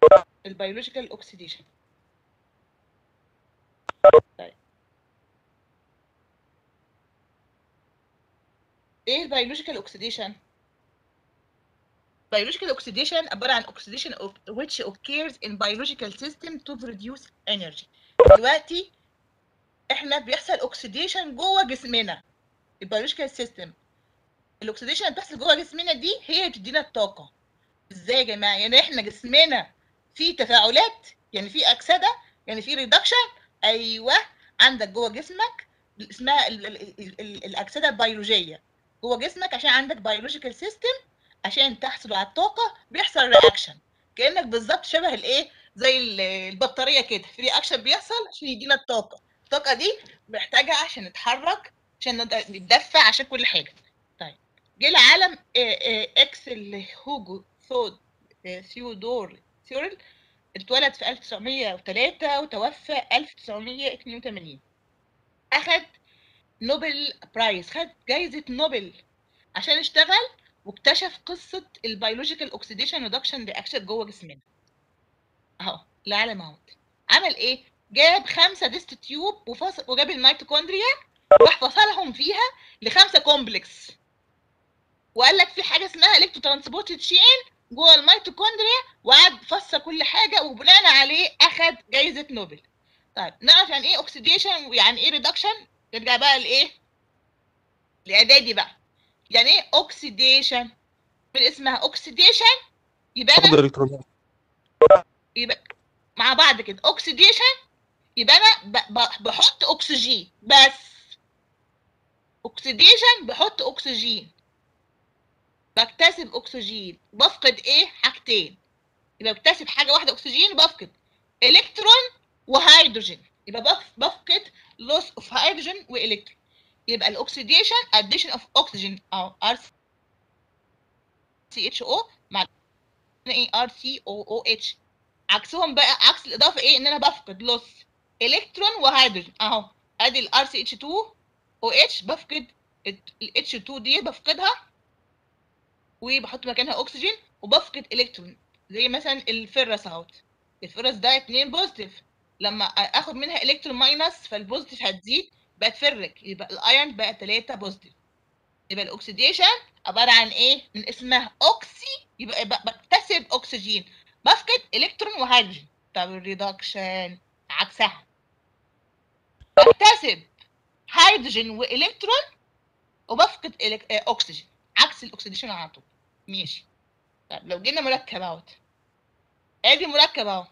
البيولوجيكال اوكسيديشن طيب ايه البيولوجيكال اوكسيديشن biological oxidation عبارة عن oxidation of which occurs in biological system to produce energy دلوقتي احنا بيحصل oxidation جوه جسمنا البيولوجيكال سيستم الاكسيديشن اللي بتحصل جوه جسمنا دي هي اللي بتدينا الطاقه ازاي يا جماعه يعني احنا جسمنا فيه تفاعلات يعني فيه اكسده يعني فيه ريدكشن ايوه عندك جوه جسمك اسمها ال ال ال ال الاكسده البيولوجيه جوه جسمك عشان عندك بيولوجيكال سيستم عشان تحصل على الطاقه بيحصل رياكشن كانك بالظبط شبه الايه زي ال- البطاريه كده في رياكشن بيحصل عشان يدينا الطاقه الطاقه دي محتاجه عشان نتحرك عشان ند- نتدفع عشان كل حاجه طيب جه العالم آه، آه، اكس اللي هوجو ثود آه، ثيودور ثيورل اتولد في 1903 وتوفى 1982 اخد نوبل برايز خد جايزة نوبل عشان اشتغل واكتشف قصة البيولوجيكال اوكسيديشن ريدكشن رياكشن جوه جسمنا اهو العالم اهو عمل ايه جاب خمسة ديست تيوب وفصل وجاب الميتوكوندريا راح فصلهم فيها لخمسة كومبلكس وقال لك في حاجه اسمها الكترو ترانسبورت تشين جوه الميتوكوندريا وقعد فسر كل حاجه وبناء عليه اخد جايزه نوبل طيب نعرف يعني ايه اوكسيديشن ويعني ايه ريدكشن نرجع بقى لايه لاعدادي بقى يعني ايه اوكسيديشن من اسمها اوكسيديشن يبقى فقد انا الالكترونات يبقى مع بعض كده اوكسيديشن يبقى انا ب- ب- بحط اكسجين بس اوكسيديشن بحط اكسجين بكتسب اكسجين بفقد ايه حاجتين يبقى بكتسب حاجه واحده اكسجين بفقد الكترون وهيدروجين يبقى بف- بفقد لوس اوف هيدروجين والكترون يبقى الاكسيديشن اديشن اوف اوكسجين او ار سي اتش او مع ايه ار سي او او اتش عكسهم بقى عكس الاضافه ايه ان انا بفقد لوس الكترون وهيدروجين اهو ادي الار سي اتش 2 او اتش بفقد الاتش 2 دي بفقدها وبحط مكانها اكسجين وبفقد الكترون زي مثلا الفرس اهوت الفرس ده اتنين بوزيتيف لما اخد منها الكترون ماينس فالبوزيتيف هتزيد بقت فرك يبقى الايرون بقى 3 بوزيتيف يبقى الاكسيديشن عباره عن ايه من اسمها اوكسي يبقى ب- بكتسب اكسجين بفقد الكترون وهيدروجين طب الريدكشن عكسها بكتسب هيدروجين والكترون وبفقد إلك- آه، اكسجين عكس الاكسيديشن على طول ماشي طب لو جينا مركب اهوت ادي مركب اهو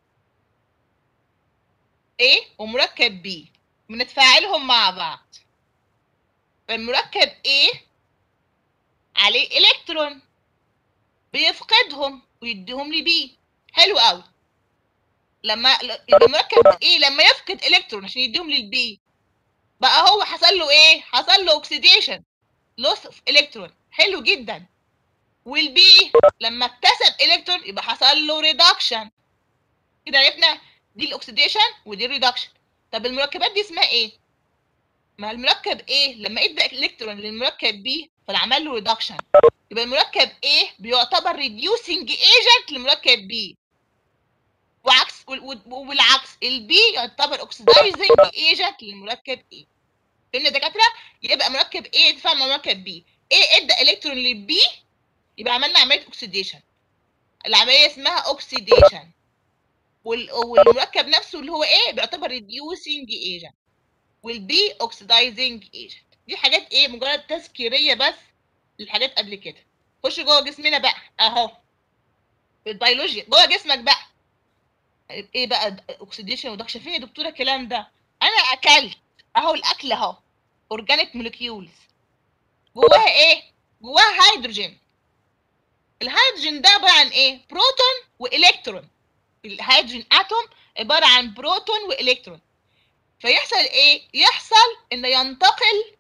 A ومركب B بنتفاعلهم مع بعض المركب A عليه الكترون بيفقدهم ويديهم لي B حلو قوي لما يبقى المركب A لما يفقد الكترون عشان يديهم للبي بقى هو حصل له ايه حصل له اوكسيديشن لوس اوف الكترون حلو جدا والبي لما اكتسب الكترون يبقى حصل له ريدكشن كده عرفنا دي الاكسيديشن ودي الريدكشن طب المركبات دي اسمها ايه ما المركب ايه لما ادى الكترون للمركب بي فعمل له ريدكشن يبقى المركب ايه بيعتبر ريديوسنج ايجنت للمركب بي وعكس وال- وال- والعكس البي يعتبر اوكسيدايزنج ايجنت للمركب ايه فهمنا يا دكاتره يبقى مركب ايه يتفاعل مع مركب بي ايه ادى الكترون للبي يبقى عملنا عمليه اوكسيديشن العمليه اسمها اوكسيديشن وال- والمركب نفسه اللي هو ايه بيعتبر ريديوسنج ايجنت والبي اوكسيدايزنج ايجنت دي حاجات ايه مجرد تذكيريه بس للحاجات قبل كده خش جوه جسمنا بقى اهو في البيولوجيا جوه جسمك بقى ايه بقى اوكسيديشن ودكشن فين يا دكتوره الكلام ده انا اكلت اهو الاكل اهو اورجانيك موليكيولز جواها ايه جواها هيدروجين الهيدروجين ده عباره عن ايه بروتون والكترون الهيدروجين اتوم عباره عن بروتون والكترون فيحصل ايه يحصل ان ينتقل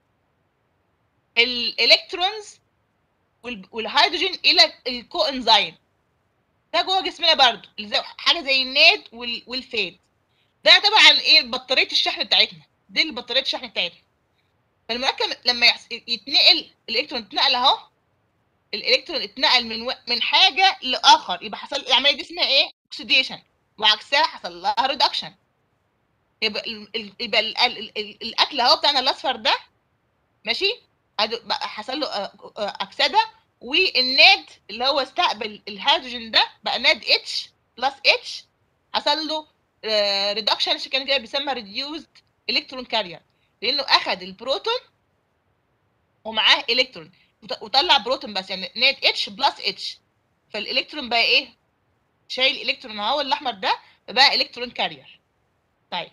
الالكترونز وال- والهيدروجين الى الكو انزيم ده جوه جسمنا برضو اللي زي- حاجه زي الناد وال- والفيد ده طبعا ايه بطاريه الشحن بتاعتنا دي اللي بطاريه الشحن بتاعتنا فالمركب لما يحس- يتنقل الالكترون يتنقل اهو الالكترون اتنقل من و... من حاجه لاخر يبقى حصل العمليه دي اسمها ايه اوكسيديشن وعكسها حصل لها ريدكشن يبقى ال... ال... يبقى ال... ال... ال... الاكل اهو بتاعنا الاصفر ده ماشي أدو- بقى حصل له آه، آه، اكسده والناد اللي هو استقبل الهيدروجين ده بقى ناد اتش بلس اتش حصل له ريدكشن عشان كان كده بيسمى ريديوزد الكترون كارير لانه اخذ البروتون ومعاه الكترون وط- وطلع بروتون بس يعني ناد اتش بلس اتش فالالكترون بقى ايه شايل الكترون اهو الاحمر ده فبقى الكترون كارير طيب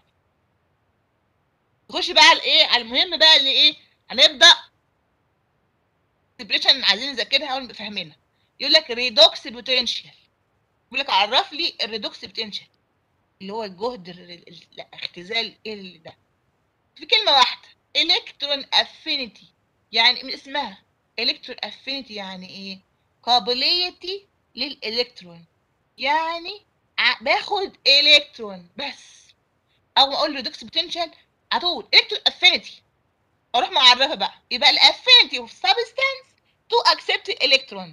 نخش بقى على ايه على المهم بقى اللي ايه هنبدا سيبريشن عايزين نذاكرها ونبقى فاهمينها يقول لك ريدوكس بوتنشال يقول لك عرف لي الريدوكس بوتنشال اللي هو الجهد ال- ال- الاختزال ايه اللي ده في كلمه واحده الكترون افينيتي يعني من اسمها الكترون افينيتي يعني ايه قابليتي للالكترون يعني ع- باخد الكترون بس او ما اقول ريدوكس بوتنشال على طول الكترون افينيتي اروح معرفه بقى يبقى الافينيتي اوف سبستانس تو اكسبت الكترون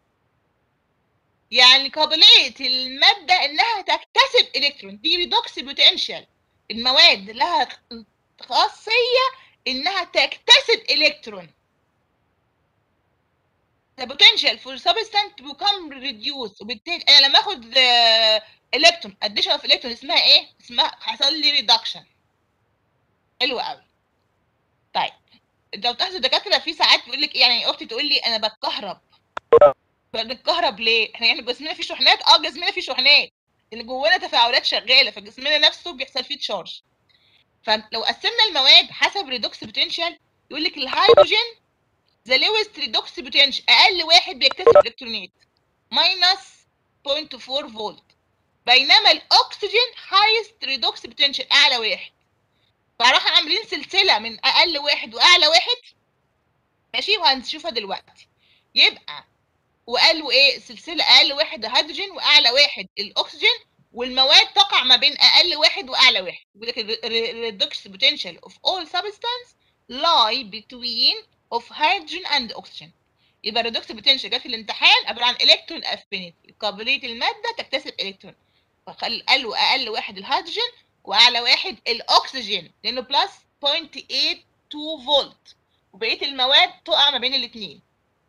يعني قابليه الماده انها تكتسب الكترون دي ريدوكس بوتنشال المواد لها خاصيه انها تكتسب الكترون the potential for substance to become reduced وبالتالي انا لما اخد الكترون addition of electron اسمها ايه؟ اسمها حصل لي reduction حلو قوي طيب لو تلاحظوا الدكاتره في ساعات بيقول لك يعني اختي تقول لي انا بتكهرب بنتكهرب ليه؟ احنا يعني جسمنا فيه شحنات اه جسمنا فيه شحنات اللي جوانا تفاعلات شغاله فجسمنا نفسه بيحصل فيه تشارج فلو قسمنا المواد حسب ريدوكس بوتنشال يقول لك الهيدروجين ذا لويست ريدوكس بوتنشال اقل واحد بيكتسب الكترونات ماينس 0.4 فولت بينما الاكسجين هايست ريدوكس بوتنشال اعلى واحد فراح عاملين سلسله من اقل واحد واعلى واحد ماشي وهنشوفها دلوقتي يبقى وقالوا ايه سلسله اقل واحد هيدروجين واعلى واحد الاكسجين والمواد تقع ما بين اقل واحد واعلى واحد يقول لك الريدوكس بوتنشال اوف اول سبستانس lie between of hydrogen and oxygen يبقى الريدوكس بوتنشال جت في الامتحان عباره عن الكترون افينيتي قابليه الماده تكتسب الكترون قالوا اقل واحد الهيدروجين واعلى واحد الاكسجين لانه بلس 0.82 فولت وبقيه المواد تقع ما بين الاثنين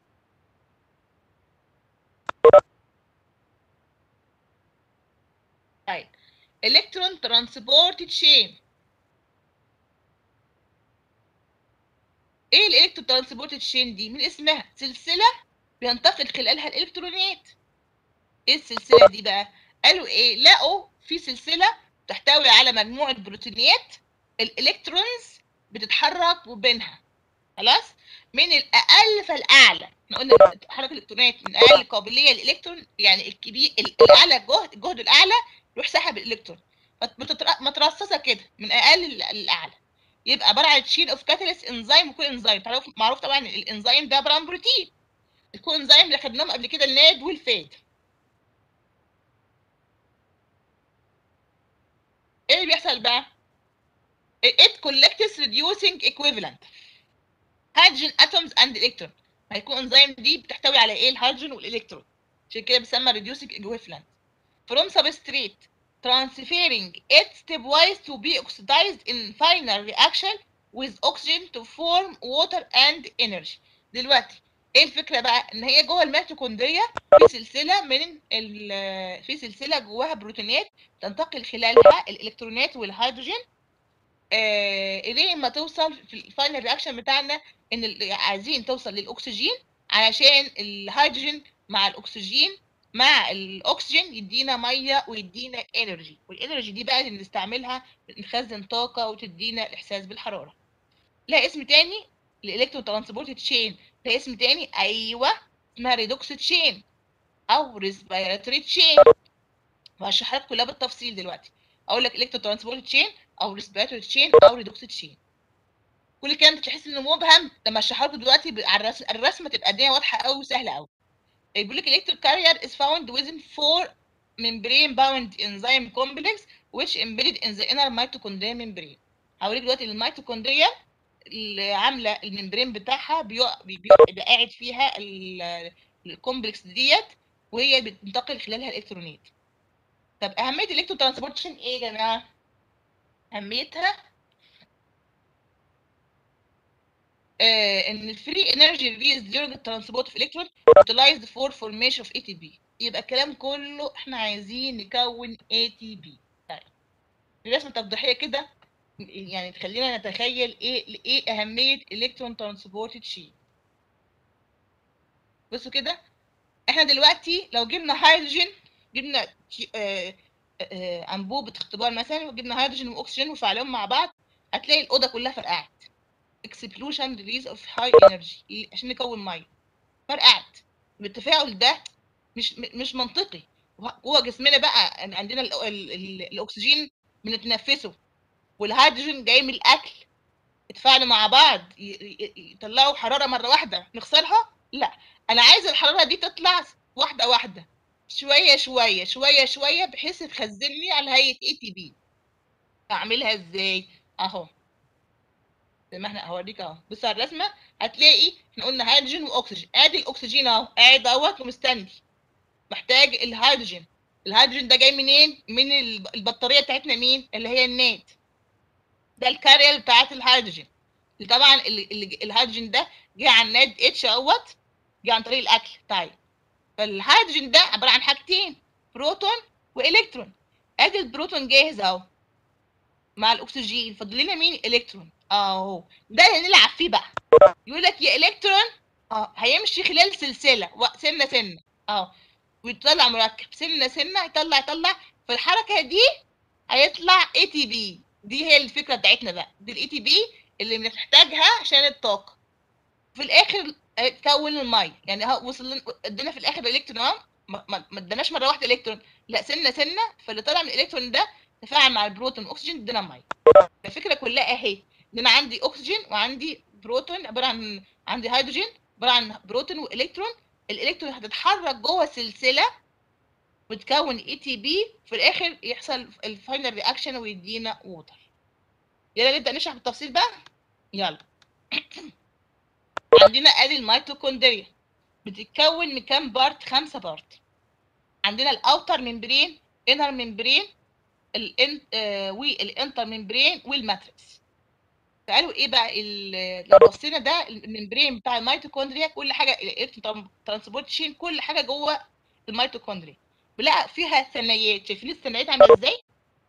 طيب الكترون ترانسبورت تشين ايه الالكترون ترانسبورت تشين دي من اسمها سلسله بينتقل خلالها الالكترونات ايه السلسله دي بقى قالوا ايه لقوا في سلسله تحتوي على مجموعه بروتينات الالكترونز بتتحرك بينها خلاص من الاقل فالاعلى احنا قلنا حركه الالكترونات من اقل قابليه للالكترون يعني الكبير الاعلى الجهد الجهد الاعلى يروح سحب الالكترون متتر- مترصصه كده من اقل للاعلى يبقى عباره عن تشين اوف كاتاليست انزيم وكو انزيم معروف معروف طبعا الانزيم ده عباره عن بروتين الكو انزيم اللي خدناهم قبل كده الناد والفاد ايه اللي بيحصل بقى it collects reducing equivalent hydrogen atoms and electron هيكون انزيم دي بتحتوي على ايه الهيدروجين والالكترون عشان كده بيسمى reducing equivalent from substrate transferring it stepwise to be oxidized in final reaction with oxygen to form water and energy دلوقتي ايه الفكره بقى ان هي جوه الميتوكوندريا في سلسله من ال- في سلسله جواها بروتينات تنتقل خلالها الالكترونات والهيدروجين آه اليه ما توصل في الفاينل رياكشن بتاعنا ان ال- عايزين توصل للاكسجين علشان الهيدروجين مع الاكسجين مع الاكسجين يدينا ميه ويدينا انرجي والانرجي دي بقى اللي بنستعملها نخزن طاقه وتدينا الاحساس بالحراره لها اسم تاني الالكترون ترانسبورت تشين لها اسم تاني ايوه اسمها ريدوكس تشين او ريسبيراتوري تشين وهشرحها لك كلها بالتفصيل دلوقتي اقول لك الكترون ترانسبورت تشين او ريسبيراتوري تشين او ريدوكس تشين كل الكلام ده تحس انه مبهم لما اشرحه لكم دلوقتي ب- على الرسم الرسمه تبقى الدنيا واضحه قوي وسهله قوي بيقول لك electric carrier is found within four membrane bound enzyme complex which embedded in the inner mitochondria membrane هوريك دلوقتي الميتوكوندريا اللي عامله الممبرين بتاعها بيقع بيبقى قاعد فيها ال- الكومبلكس ديت وهي بتنتقل خلالها الالكترونات طب اهميه الالكترون ترانسبورتيشن ايه يا جماعه اهميتها آه ان الفري انرجي ريليز during the transport of electron utilized for formation of ATP يبقى الكلام كله احنا عايزين نكون ATP طيب الرسمه التوضيحيه كده يعني تخلينا نتخيل ايه ايه اهميه الكترون ترانسبورت تشين بصوا كده احنا دلوقتي لو جبنا هيدروجين جبنا آه آه انبوبه اختبار مثلا وجبنا هيدروجين واكسجين وفعلهم مع بعض هتلاقي الاوضه كلها فرقعت اكسبلوشن ريليز اوف هاي انرجي عشان نكون ميه فرقعت بالتفاعل ده مش مش منطقي جوه جسمنا بقى عندنا ال ال ال الاكسجين بنتنفسه والهيدروجين جاي من الاكل يتفاعلوا مع بعض يطلعوا حراره مره واحده نخسرها لا انا عايز الحراره دي تطلع واحده واحده شويه شويه شويه شويه بحيث تخزن لي على هيئه اي تي بي اعملها ازاي اهو زي ما احنا هوريك اهو بص على الرسمه هتلاقي احنا قلنا هيدروجين واكسجين ادي الاكسجين اهو قاعد اهوت ومستني محتاج الهيدروجين الهيدروجين ده جاي منين من البطاريه بتاعتنا مين اللي هي النات ده الكارير بتاعت الهيدروجين طبعا الهيدروجين ده جه عن ناد اتش اهوت جه عن طريق الاكل طيب فالهيدروجين ده عباره عن حاجتين بروتون والكترون ادي البروتون جاهز اهو مع الاكسجين فاضل لنا مين الكترون اهو ده اللي نلعب فيه بقى يقول لك يا الكترون اه هيمشي خلال سلسله سنه سنه اه ويطلع مركب سنه سنه يطلع يطلع في الحركه دي هيطلع اي تي بي دي هي الفكره بتاعتنا بقى دي الاي تي بي اللي بنحتاجها عشان الطاقه في الاخر تكون الميه يعني ها وصل ادينا في الاخر الالكترون اهو ما اداناش مره واحده الكترون لا سنه سنه فاللي طالع من الالكترون ده تفاعل مع البروتون والاكسجين ادينا ميه الفكره كلها اهي ان انا عندي اكسجين وعندي بروتون عباره عن عندي هيدروجين عباره عن بروتون والكترون الالكترون هتتحرك جوه سلسله وتكون اي تي بي في الاخر يحصل الفاينل رياكشن ويدينا ووتر يلا نبدا نشرح بالتفصيل بقى يلا عندنا ادي الميتوكوندريا بتتكون من كام بارت خمسة بارت عندنا الاوتر ممبرين انر ممبرين الان آه والانتر ممبرين والماتريكس فقالوا ايه بقى لو بصينا ده الممبرين بتاع الميتوكوندريا كل حاجه ترانسبورت شين كل حاجه جوه الميتوكوندريا بنلاقي فيها ثنايات شايفين الثنايات عامله ازاي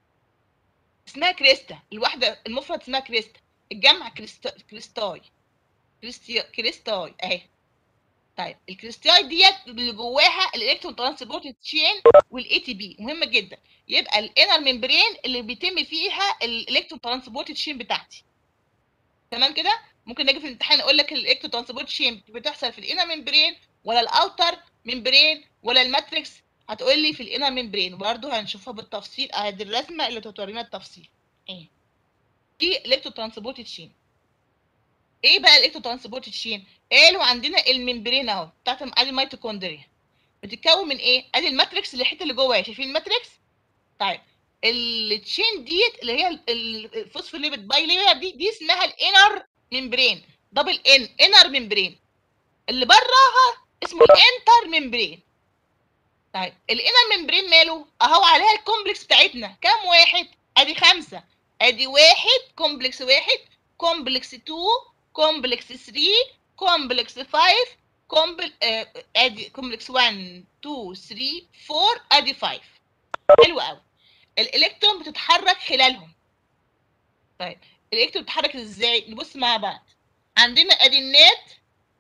اسمها كريستا الواحده المفرد اسمها كريستا الجمع كريستا كريستاي كريستي كريستاي اهي طيب الكريستاي ديت اللي جواها الالكترون ترانسبورت تشين والاي تي بي مهمه جدا يبقى الانر ممبرين اللي بيتم فيها الالكترون ترانسبورت تشين بتاعتي تمام كده ممكن اجي في الامتحان اقول لك الالكترون ترانسبورت تشين بتحصل في الانر ممبرين ولا الاوتر ممبرين ولا الماتريكس هتقول لي في الانر ممبرين برضه هنشوفها بالتفصيل ادي الرسمه اللي تورينا التفصيل ايه دي الكترون ترانسبورت تشين ايه بقى الالكترون ترانسبورت تشين قالوا عندنا الممبرين اهو بتاعت ادي الميتوكوندريا بتتكون من ايه ادي الماتريكس اللي الحته اللي جواها شايفين الماتريكس طيب التشين ديت اللي هي الفوسفوليبيد باي لاير دي دي اسمها الانر ممبرين دبل ان انر ممبرين اللي براها اسمه الانتر ممبرين طيب الانر ممبرين ماله اهو عليها الكومبلكس بتاعتنا كام واحد ادي خمسة ادي واحد كومبلكس واحد كومبلكس 2 كومبلكس 3 كومبلكس 5 كومبل آه ادي كومبلكس 1 2 3 4 ادي 5 حلو قوي الالكترون بتتحرك خلالهم طيب الالكترون بتتحرك ازاي نبص مع بعض عندنا ادي النات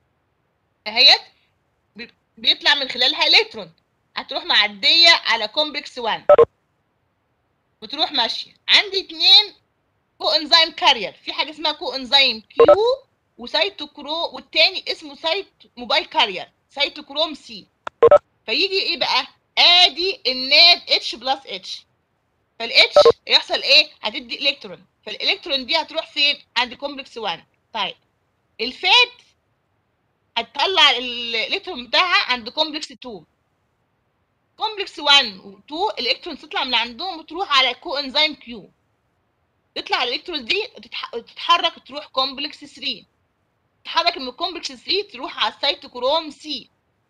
اهيت بيطلع من خلالها الكترون هتروح معديه على كومبلكس 1 وتروح ماشيه عندي اتنين كو انزيم كارير في حاجه اسمها كو انزيم كيو وسيتوكرو والتاني اسمه سايت موبايل كارير سيتوكروم سي فيجي ايه بقى ادي الناد اتش بلس اتش فالاتش يحصل ايه هتدي الكترون فالالكترون دي هتروح فين عند كومبلكس 1 طيب الفات هتطلع الالكترون بتاعها عند كومبلكس 2 كومبلكس 1 و 2 الالكترون تطلع من عندهم وتروح على كو انزيم كيو تطلع الالكترون دي تتحرك تروح كومبلكس 3 تتحرك من كومبلكس 3 تروح على السيتوكروم سي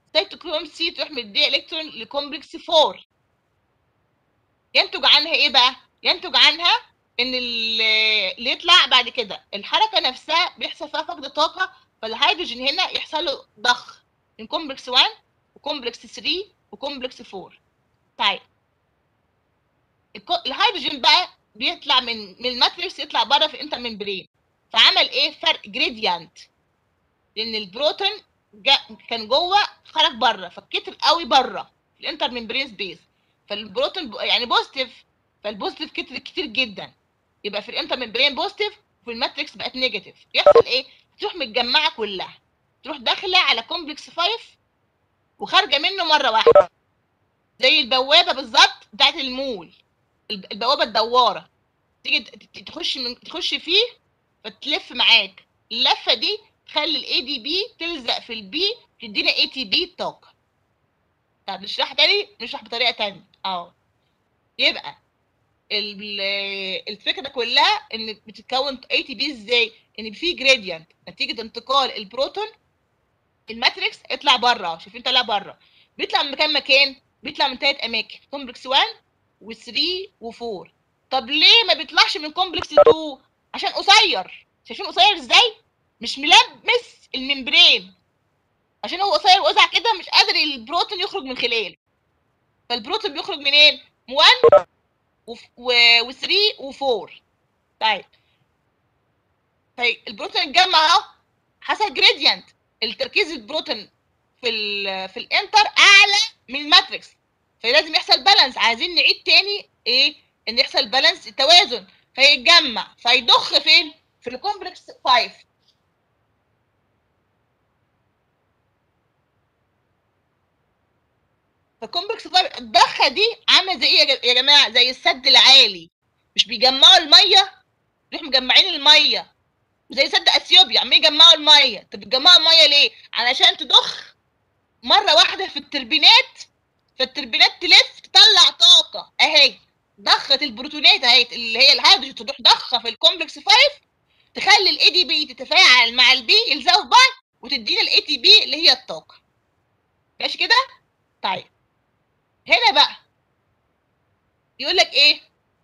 سيتوكروم سي تروح مديه الكترون لكومبلكس 4 ينتج عنها ايه بقى ينتج عنها ان ال- اللي يطلع بعد كده الحركه نفسها بيحصل فيها فقد طاقه فالهيدروجين هنا يحصل له ضخ من كومبلكس 1 وكومبلكس 3 وكومبلكس 4 طيب الكو- الهيدروجين بقى بيطلع من من الماتريكس يطلع بره في الانتر ممبرين فعمل ايه فرق جريديانت لان البروتون جا كان جوه خرج بره فكتر قوي بره في الانتر ممبرين سبيس فالبروتون ب- يعني بوزيتيف فالبوزيتيف كتر كتير جدا يبقى في الانتر ممبرين بوزيتيف وفي الماتريكس بقت نيجاتيف يحصل ايه تروح متجمعه كلها تروح داخله على كومبلكس 5 وخارجه منه مره واحده زي البوابه بالظبط بتاعت المول الب- البوابه الدواره تيجي ت- ت- تخش من تخش فيه فتلف معاك اللفه دي تخلي الاي دي بي تلزق في البي تدينا اي تي بي طاقه طب نشرح تاني نشرح بطريقه تانية اه يبقى ال- الفكره كلها ان بتتكون اي تي بي ازاي ان في جريدينت نتيجه انتقال البروتون الماتريكس اطلع بره شايفين طلع بره بيطلع من كام مكان بيطلع من ثلاث اماكن كومبلكس 1 و3 و4 طب ليه ما بيطلعش من كومبلكس 2 عشان قصير شايفين قصير ازاي مش ملمس الممبرين عشان هو قصير وقزع كده مش قادر البروتون يخرج من خلاله فالبروتون بيخرج منين 1 و3 و4 طيب طيب البروتون اتجمع اهو حصل جريدينت التركيز البروتون في ال في الانتر اعلى من الماتريكس فلازم يحصل بالانس عايزين نعيد تاني ايه ان يحصل بالانس توازن فيتجمع فيضخ فين في الكومبلكس 5 فالكومبلكس 5 الضخه دي عامله زي ايه يا ج- يا جماعه زي السد العالي مش بيجمعوا الميه يروحوا مجمعين الميه زي سد اثيوبيا عمالين يجمعوا الميه طب بتجمعوا الميه ليه علشان تضخ مره واحده في التربينات فالتربينات تلف تطلع طاقه اهي ضخه البروتونات اهي اللي هي الهيدروجين تروح ضخه في الكومبلكس 5 تخلي الاي دي بي تتفاعل مع البي يلزقوا في بعض وتدينا الاي تي بي اللي هي الطاقه ماشي كده طيب هنا بقى يقول لك ايه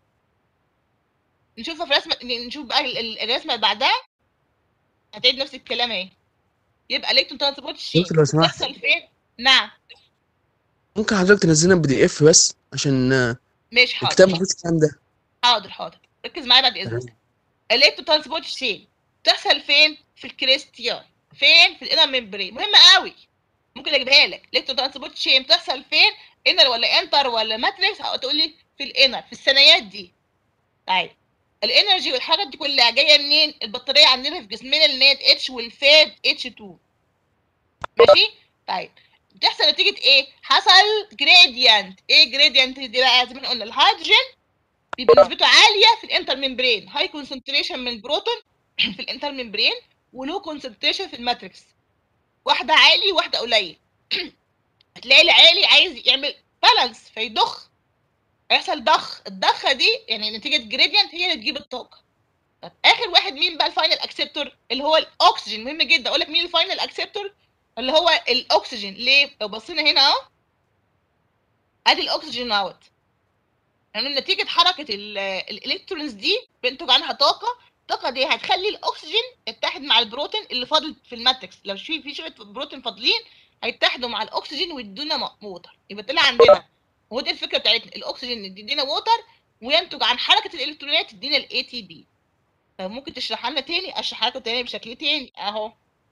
نشوفها في رسمه نشوف بقى ال- ال- الرسمه اللي بعدها هتعيد نفس الكلام اهي يبقى الكترون ترانسبورت شين دكتور لو سمحت تحصل فين نعم ممكن حضرتك تنزلنا بي دي اف بس عشان آه، ماشي حاضر الكتاب ما فيهوش الكلام ده حاضر حاضر ركز معايا بعد اذنك الكترون ترانسبورت شين تحصل فين في الكريستيان فين في الانر ممبرين مهمه قوي ممكن اجيبها لك الكترون ترانسبورت شين تحصل فين انر ولا انتر ولا ماتريكس تقول لي في الانر في الثنايات دي طيب الانرجي والحاجات دي كلها جايه منين البطاريه عندنا في جسمنا النات اتش والفاد اتش 2 ماشي طيب بتحصل نتيجه ايه حصل جريدينت ايه جريدينت دي بقى زي ما قلنا الهيدروجين بيبقى نسبته عاليه في الانتر ممبرين هاي كونسنتريشن من البروتون في الانتر ممبرين ولو كونسنتريشن في الماتريكس واحده عالي واحده قليل هتلاقي العالي عايز يعمل بالانس فيضخ هيحصل ضخ الضخه دي يعني نتيجه جريدينت هي اللي تجيب الطاقه طب اخر واحد مين بقى الفاينل اكسبتور اللي هو الاكسجين مهم جدا اقول لك مين الفاينل اكسبتور اللي هو الاكسجين ليه لو بصينا هنا اهو ادي الاكسجين اهوت يعني نتيجه حركه ال- الالكترونز دي بينتج عنها طاقه الطاقه دي هتخلي الاكسجين يتحد مع البروتين اللي فاضل في الماتريكس لو في في شويه بروتين فاضلين هيتحدوا مع الاكسجين ويدونا م- ووتر يبقى طلع عندنا وهو دي الفكره بتاعتنا الاكسجين يدينا ووتر وينتج عن حركه الالكترونات تدينا الاي تي بي فممكن تشرحها لنا تاني اشرحها لكم تاني بشكل تاني اهو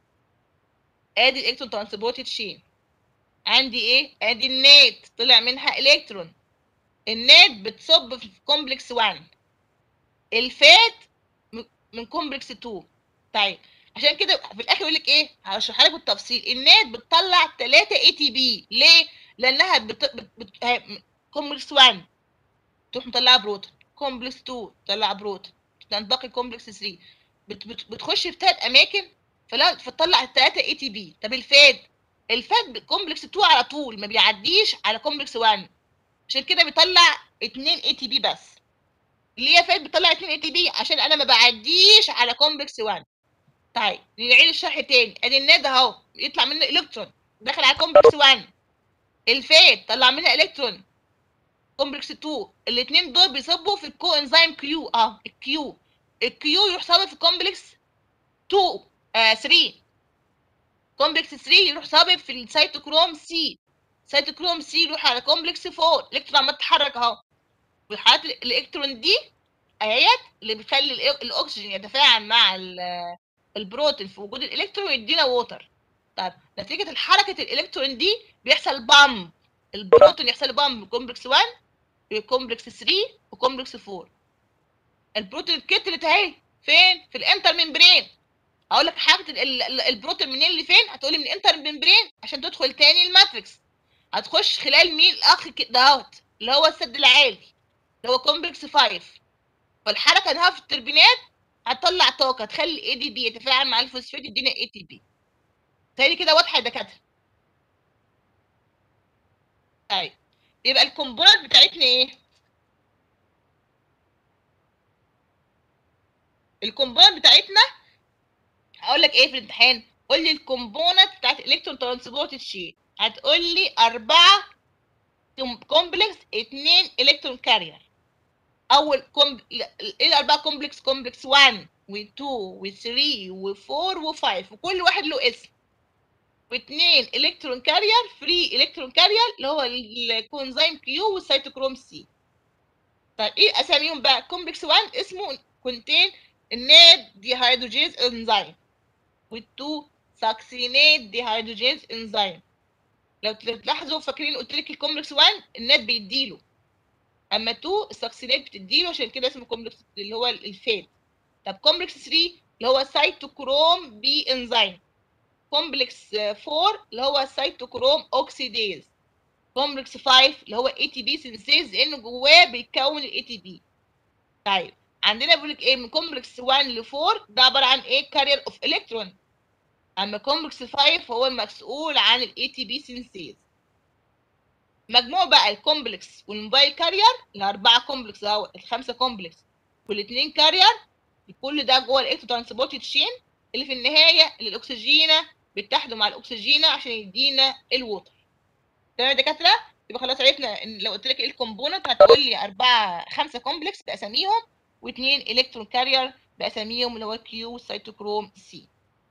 ادي الالكترون ترانسبورت تشين عندي ايه ادي النات طلع منها الكترون النات بتصب في كومبلكس 1 الفات م- من كومبلكس 2 طيب عشان كده في الاخر يقول لك ايه هشرحها لك بالتفصيل النات بتطلع 3 اي تي بي ليه لانها بت... بت... بت... ه- كومبلكس 1 تروح مطلعه بروتون كومبلكس 2 تطلع بروتون تنتقي كومبلكس 3 بت... بت... بتخش في ثلاث اماكن فلا فتطلع الثلاثه اي تي بي طب الفاد الفاد كومبلكس 2 على طول ما بيعديش على كومبلكس 1 عشان كده بيطلع 2 اي تي بي بس اللي هي فات بتطلع 2 اي تي بي عشان انا ما بعديش على كومبلكس 1 طيب نعيد الشرح تاني ادي الناد اهو يطلع منه الكترون داخل على كومبلكس 1 الفات طلع منها الكترون كومبلكس 2 الاثنين دول بيصبوا في الكو انزيم كيو اه الكيو الكيو يروح صابب في كومبلكس 2 آه 3 كومبلكس 3 يروح صابب في السيتوكروم سي سيتوكروم سي يروح على كومبلكس 4 الالكترون عمال تتحرك اهو والحالات الالكترون دي اهيت اللي بتخلي الإ- الاكسجين يتفاعل مع ال- البروتين في وجود الالكترون ويدينا ووتر طيب نتيجه حركه الالكترون دي بيحصل بامب البروتون يحصل بامب كومبلكس 1 وكومبلكس 3 وكومبلكس 4 البروتين كتلت اهي فين في الانتر ممبرين هقول لك حركه ال- ال- ال- البروتين منين اللي فين هتقولي من الانتر ممبرين عشان تدخل تاني الماتريكس هتخش خلال مين الاخ كده اهوت اللي هو السد العالي اللي هو كومبلكس 5 فالحركه انها في التربينات هتطلع طاقه تخلي اي دي بي يتفاعل مع الفوسفات يدينا اي تي بي تاني كده واضحه يا دكاتره طيب يبقى الكومبوننت بتاعتنا ايه الكومبوننت بتاعتنا هقول لك ايه في الامتحان قول لي الكومبوننت بتاعت الالكترون ترانسبورت تشين هتقول لي أربعة كومبلكس اتنين الكترون كارير اول كومب ايه الاربعه كومبلكس كومبلكس 1 و2 و3 و4 و5 وكل واحد له اسم واثنين الكترون كارير فري الكترون كارير اللي هو الكونزيم كيو والسيتوكروم سي طيب ايه اساميهم بقى كومبلكس 1 اسمه كونتين الناد دي هيدروجينز انزيم وال2 ساكسينات دي هيدروجينز انزيم لو تلاحظوا فاكرين قلت لك الكومبلكس 1 الناد بيديله اما 2 الساكسينات بتديله عشان كده اسمه كومبلكس اللي هو الفات طب كومبلكس 3 اللي هو سيتوكروم بي انزيم كومبلكس 4 اللي هو سيتوكروم اوكسيديز كومبلكس 5 اللي هو اي تي بي سينسيز لانه جواه بيتكون الاي تي بي طيب عندنا بيقول لك ايه من كومبلكس 1 ل 4 ده عباره عن ايه كارير اوف الكترون اما كومبلكس 5 هو المسؤول عن الاي تي بي سينسيز مجموع بقى الكومبلكس والموبايل كارير الاربعه كومبلكس اهو الخمسه كومبلكس والاثنين كارير كل ده جوه الاكتو ترانسبورت تشين اللي في النهايه اللي الاكسجينه بيتحدوا مع الاكسجينه عشان يدينا الووتر تمام يا دكاتره يبقى خلاص عرفنا ان لو قلت لك ايه الكومبوننت هتقول لي اربعه خمسه كومبلكس باساميهم واثنين الكترون كارير باساميهم اللي هو كيو سيتوكروم سي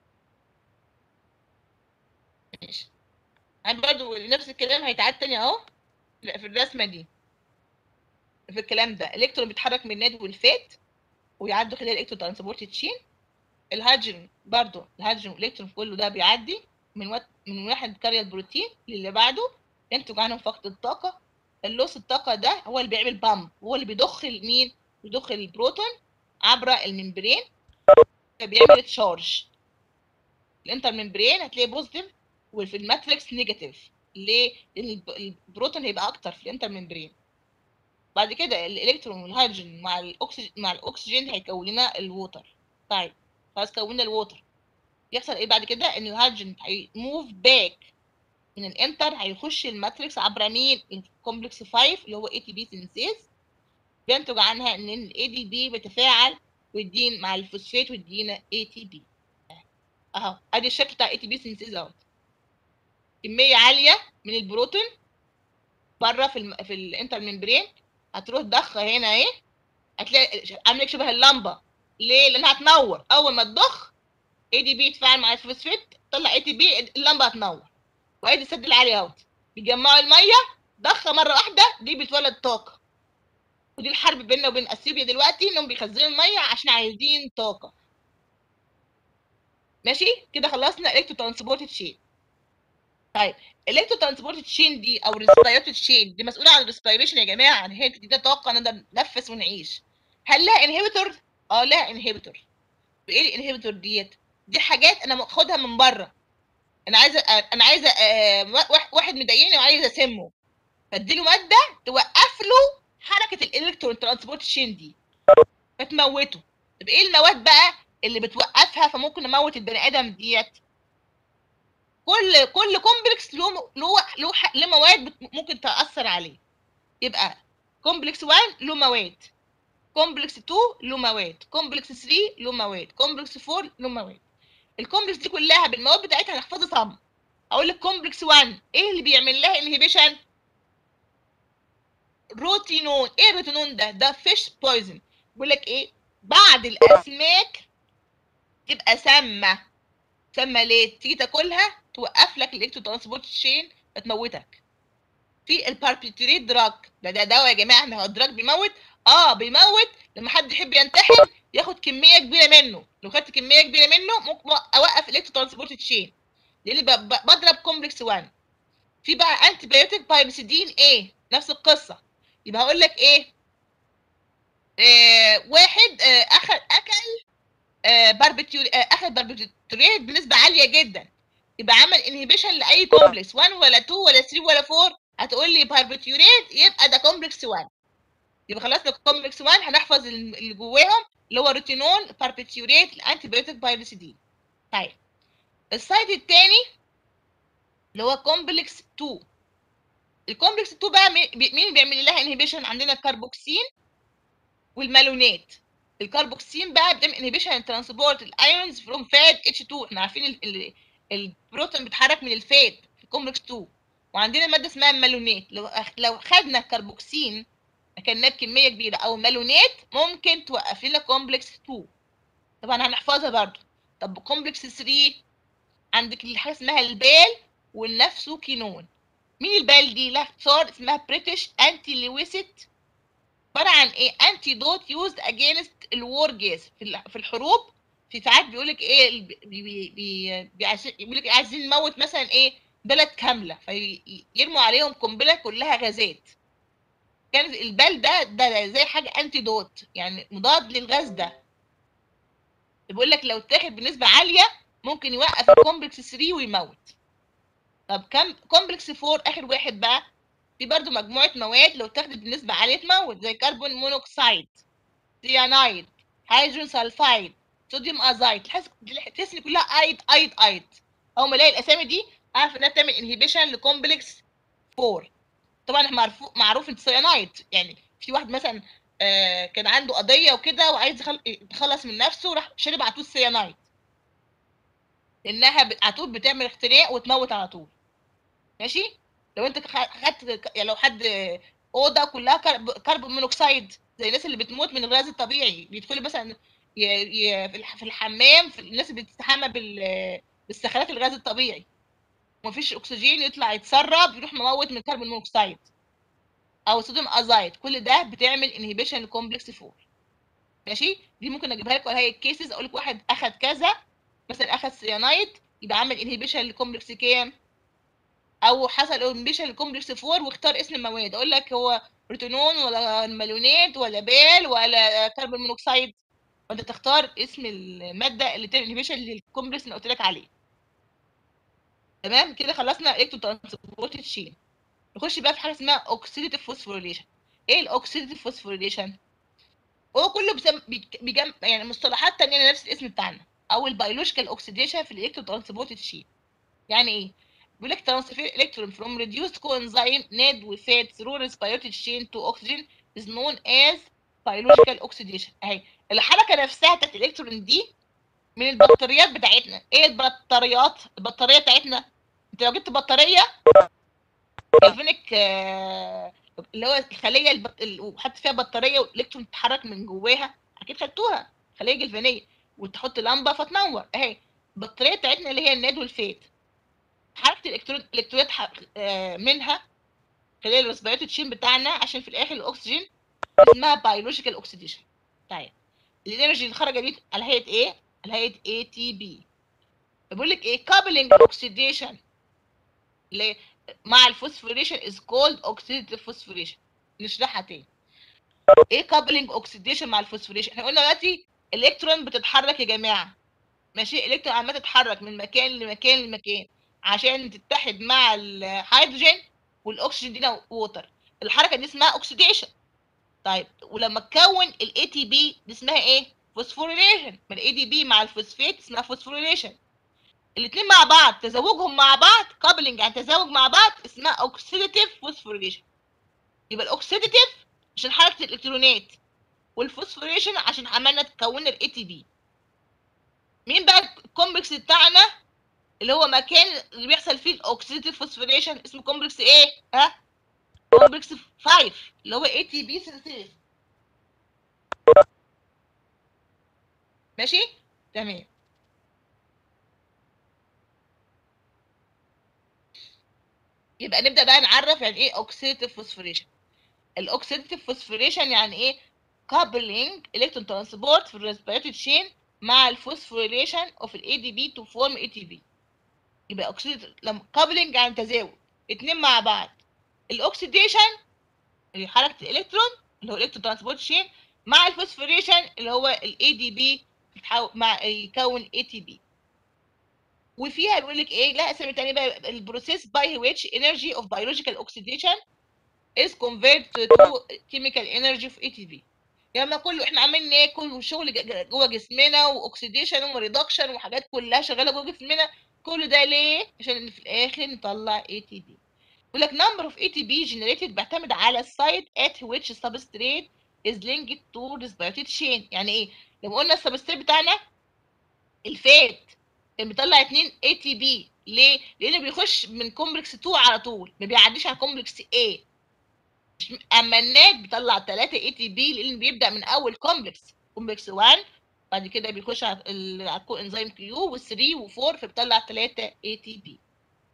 ماشي انا برضو نفس الكلام هيتعاد تاني اهو لا، في الرسمه دي في الكلام ده الالكترون بيتحرك من الناد والفات ويعدوا خلال الالكترون ترانسبورت تشين الهيدروجين برضو الهيدروجين والالكترون كله ده بيعدي من وقت من واحد كارير بروتين للي بعده ينتج عنهم فقد الطاقه اللوس الطاقه ده هو اللي بيعمل بامب هو اللي بيضخ مين بيضخ البروتون عبر الممبرين فبيعمل تشارج الانتر ممبرين هتلاقيه بوزيتيف وفي الماتريكس نيجاتيف ليه؟ لان الب- البروتون هيبقى اكتر في الانتر ممبرين بعد كده الالكترون والهيدروجين مع الاكسجين مع الاكسجين هيكون لنا الووتر طيب خلاص كونا الووتر يحصل ايه بعد كده ان الهيدروجين هيموف باك من الانتر هيخش الماتريكس عبر مين الكومبلكس 5 اللي هو اي تي بي سينسيز بينتج عنها ان الاي دي بي بيتفاعل ويدين مع الفوسفات ويدينا اي تي بي اهو ادي الشكل بتاع اي تي بي سينسيز اهو كميه عاليه من البروتون بره في الم... في الانتر ممبرين هتروح ضخه هنا اهي هتلاقي عامله شبه اللمبه ليه لانها هتنور اول ما تضخ اي دي بي يتفاعل مع الفوسفات طلع اي تي بي اللمبه هتنور وادي السد العالي اهوت بيجمعوا الميه ضخه مره واحده دي بتولد طاقه ودي الحرب بيننا وبين اثيوبيا دلوقتي انهم بيخزنوا الميه عشان عايزين طاقه ماشي كده خلصنا الكترو ترانسبورت تشين طيب الكترو ترانسبورت تشين دي او ريسبيراتوري تشين دي مسؤوله عن الريسبيريشن يا جماعه ان هي تدينا طاقه نقدر نتنفس ونعيش هل لها انهبيتور اه لها انهبيتور وايه الانهبيتور ديت دي حاجات انا باخدها من بره انا عايزه انا عايزه آه، واحد- واحد مضايقني وعايزه اسمه فاديله ماده توقف له حركه الالكترون ترانسبورت تشين دي فتموته طب ايه المواد بقى اللي بتوقفها فممكن نموت البني ادم ديت كل كل كومبلكس له له له ح- له مواد بت- ممكن تاثر عليه يبقى كومبلكس 1 له مواد كومبلكس 2 له مواد كومبلكس 3 له مواد كومبلكس 4 له مواد الكومبلكس دي كلها بالمواد بتاعتها هنحفظها صم اقول لك كومبلكس 1 ايه اللي بيعمل لها انهبيشن روتينون ايه الروتينون ده ده فيش بويزن بيقول لك ايه بعض الاسماك تبقى سامه سامه ليه تيجي تاكلها توقف لك الالكترو ترانسبورت تشين فتموتك في الباربيتوريت دراج ده ده دواء يا جماعه ما هو الدراج بيموت اه بيموت لما حد يحب ينتحر ياخد كميه كبيره منه لو خدت كميه كبيره منه ممكن اوقف الالكترو ترانسبورت تشين لان ب- ب- بضرب كومبلكس 1 في بقى انتي بايوتيك بايرسيدين ايه نفس القصه يبقى هقول لك ايه آه واحد آه اخذ اكل آه باربيتيو آه اخذ باربيتوريت بنسبه عاليه جدا يبقى عمل انهبيشن لاي كومبلكس 1 ولا 2 ولا 3 ولا 4 هتقول لي باربيتوريت يبقى ده كومبلكس 1 يبقى خلصنا كومبلكس 1 هنحفظ ال- اللي جواهم اللي هو روتينون باربيتوريت الانتي بايوتيك بايرسيدين طيب السايد الثاني اللي هو كومبلكس 2 الكومبلكس 2 بقى مي- بي- مين بيعمل لها انهبيشن عندنا الكربوكسين والمالونات الكربوكسين بقى بتعمل انهبيشن ترانسبورت الايونز فروم فات اتش 2 احنا عارفين ال- ال- البروتون بيتحرك من الفات في كومبلكس 2 وعندنا ماده اسمها المالونات لو أخ- لو خدنا الكربوكسين اكلناه بكميه كبيره او مالونات ممكن توقف لنا كومبلكس 2 طبعا هنحفظها برضو طب كومبلكس 3 عندك حاجه اسمها البال والنفسوكينون مين البال دي لها اختصار اسمها بريتش انتي لويسيت عباره عن ايه انتي دوت يوزد اجينست الوور جيز في ال- في الحروب في ساعات بيقول لك ايه ال- بي بي بي بيقول لك عايزين نموت مثلا ايه بلد كامله فيرموا عليهم قنبله كلها غازات كان البال ده ده زي حاجه انتي دوت يعني مضاد للغاز ده بيقول لك لو اتاخد بنسبه عاليه ممكن يوقف الكومبلكس 3 ويموت طب كم كومبلكس 4 اخر واحد بقى في برضو مجموعه مواد لو اتاخدت بنسبه عاليه تموت زي كربون مونوكسيد سيانايد هيدروجين سلفايد صوديوم ازايد تحس تحس ان كلها ايد ايد ايد اول ما الاقي الاسامي دي اعرف انها بتعمل انهبيشن لكومبلكس 4 طبعا احنا معروف معروف ان السيانايد يعني في واحد مثلا آه كان عنده قضيه وكده وعايز يخل- يتخلص من نفسه راح شرب على طول السيانايد لانها ب- على طول بتعمل اختناق وتموت على طول ماشي لو انت خ- خدت يعني لو حد اوضه كلها كرب- كربون مونوكسيد زي الناس اللي بتموت من الغاز الطبيعي بيدخلوا مثلا ي... ي... في الح- في الحمام في الناس اللي بتستحمى بال بالسخانات الغاز الطبيعي ومفيش اكسجين يطلع يتسرب يروح مموت من كربون مونوكسيد او صوديوم ازايد كل ده بتعمل انهبيشن لكومبلكس 4 ماشي دي ممكن اجيبها لك وهي الكيسز اقول لك واحد اخد كذا مثلا اخد سيانايد يبقى عمل انهبيشن لكومبلكس كام او حصل انهبيشن لكومبلكس 4 واختار اسم المواد اقول لك هو روتينون ولا مالونات ولا بال ولا كربون مونوكسيد وانت تختار اسم الماده اللي تعمل انهبيشن للكومبلكس اللي قلت لك عليه تمام كده خلصنا الكترو ترانسبورت تشين نخش بقى في حاجه اسمها اوكسيديتيف فوسفوريليشن ايه الاوكسيديتيف فوسفوريليشن هو كله بسم... بيج- بيجم... يعني مصطلحات تانية نفس الاسم بتاعنا او البيولوجيكال اوكسيديشن في الالكترو ترانسبورت تشين يعني ايه بيقول لك ترانسفير الكترون from reduced coenzyme NAD وفات through respiratory chain to oxygen is known as biological oxidation اهي الحركه نفسها بتاعت الالكترون دي من البطاريات بتاعتنا ايه البطاريات البطاريه بتاعتنا انت لو جبت بطاريه جالفينيك آه، اللي هو الخليه البط... ال- وحط فيها بطاريه والالكترون تتحرك من جواها اكيد خدتوها خليه جلفانيه وتحط لمبه فتنور اهي البطاريه بتاعتنا اللي هي الناد والفات حركه الالكترون الالكترونات ح- آه، منها خلال الريسبيراتوري تشين بتاعنا عشان في الاخر الاكسجين اسمها بيولوجيكال اوكسيديشن طيب الانرجي اللي خارجه دي على هيئه ايه على هيئه اي تي بي بيقول لك ايه كابلنج اوكسيديشن مع الفوسفوريشن از كولد اوكسيديتيف فوسفوريشن نشرحها تاني ايه كابلنج اوكسيديشن مع الفوسفوريشن احنا قلنا دلوقتي الالكترون بتتحرك يا جماعه ماشي الالكترون عماله تتحرك من مكان لمكان لمكان عشان تتحد مع الهيدروجين والاكسجين دي ووتر الحركه دي اسمها اوكسيديشن طيب ولما تكون الاي تي بي دي اسمها ايه فوسفوريليشن ما الاي دي بي مع الفوسفات اسمها فوسفوريليشن الاثنين مع بعض تزاوجهم مع بعض كابلنج يعني تزاوج مع بعض اسمها اوكسيديتيف فوسفوريليشن يبقى الاوكسيديتيف عشان حركه الالكترونات والفوسفوريليشن عشان عملنا تكون الاي تي بي مين بقى الكومبلكس بتاعنا اللي هو مكان اللي بيحصل فيه الاوكسيديتيف فوسفوريشن اسمه كومبلكس ايه ها كومبلكس 5 اللي هو اي تي بي سينثيز ماشي تمام يبقى نبدا بقى نعرف يعني ايه اوكسيديتيف فوسفوريشن الاوكسيديتيف فوسفوريشن يعني ايه coupling electron transport في الريسبيراتوري تشين مع الفوسفوريليشن اوف الاي دي بي تو فورم اي تي بي يبقى اوكسيد لما coupling يعني تزاوج اتنين مع بعض الاكسيديشن اللي حركه الالكترون اللي هو الكترون ترانسبورت شين مع الفوسفوريشن اللي هو الاي دي بي مع يكون اي تي بي وفيها بيقول لك ايه لها اسم تاني بقى البروسيس باي which energy of biological oxidation is converted to chemical energy of ATP لما كله احنا عمالين ناكل وشغل جوه جسمنا واكسيديشن وريدكشن وحاجات كلها شغاله جوه جسمنا كل ده ليه؟ عشان في الاخر نطلع ATP يقول لك number of ATP generated بيعتمد على السايت at which substrate is linked to respiratory chain يعني ايه؟ لما قلنا السبستريت بتاعنا الفات كان بيطلع 2 اي تي بي ليه؟ لانه بيخش من كومبلكس 2 على طول ما بيعديش على كومبلكس A اما النات بيطلع 3 اي تي بي لان بيبدا من اول كومبلكس كومبلكس 1 بعد كده بيخش على الكو انزيم كيو و3 و4 فبيطلع 3 اي تي بي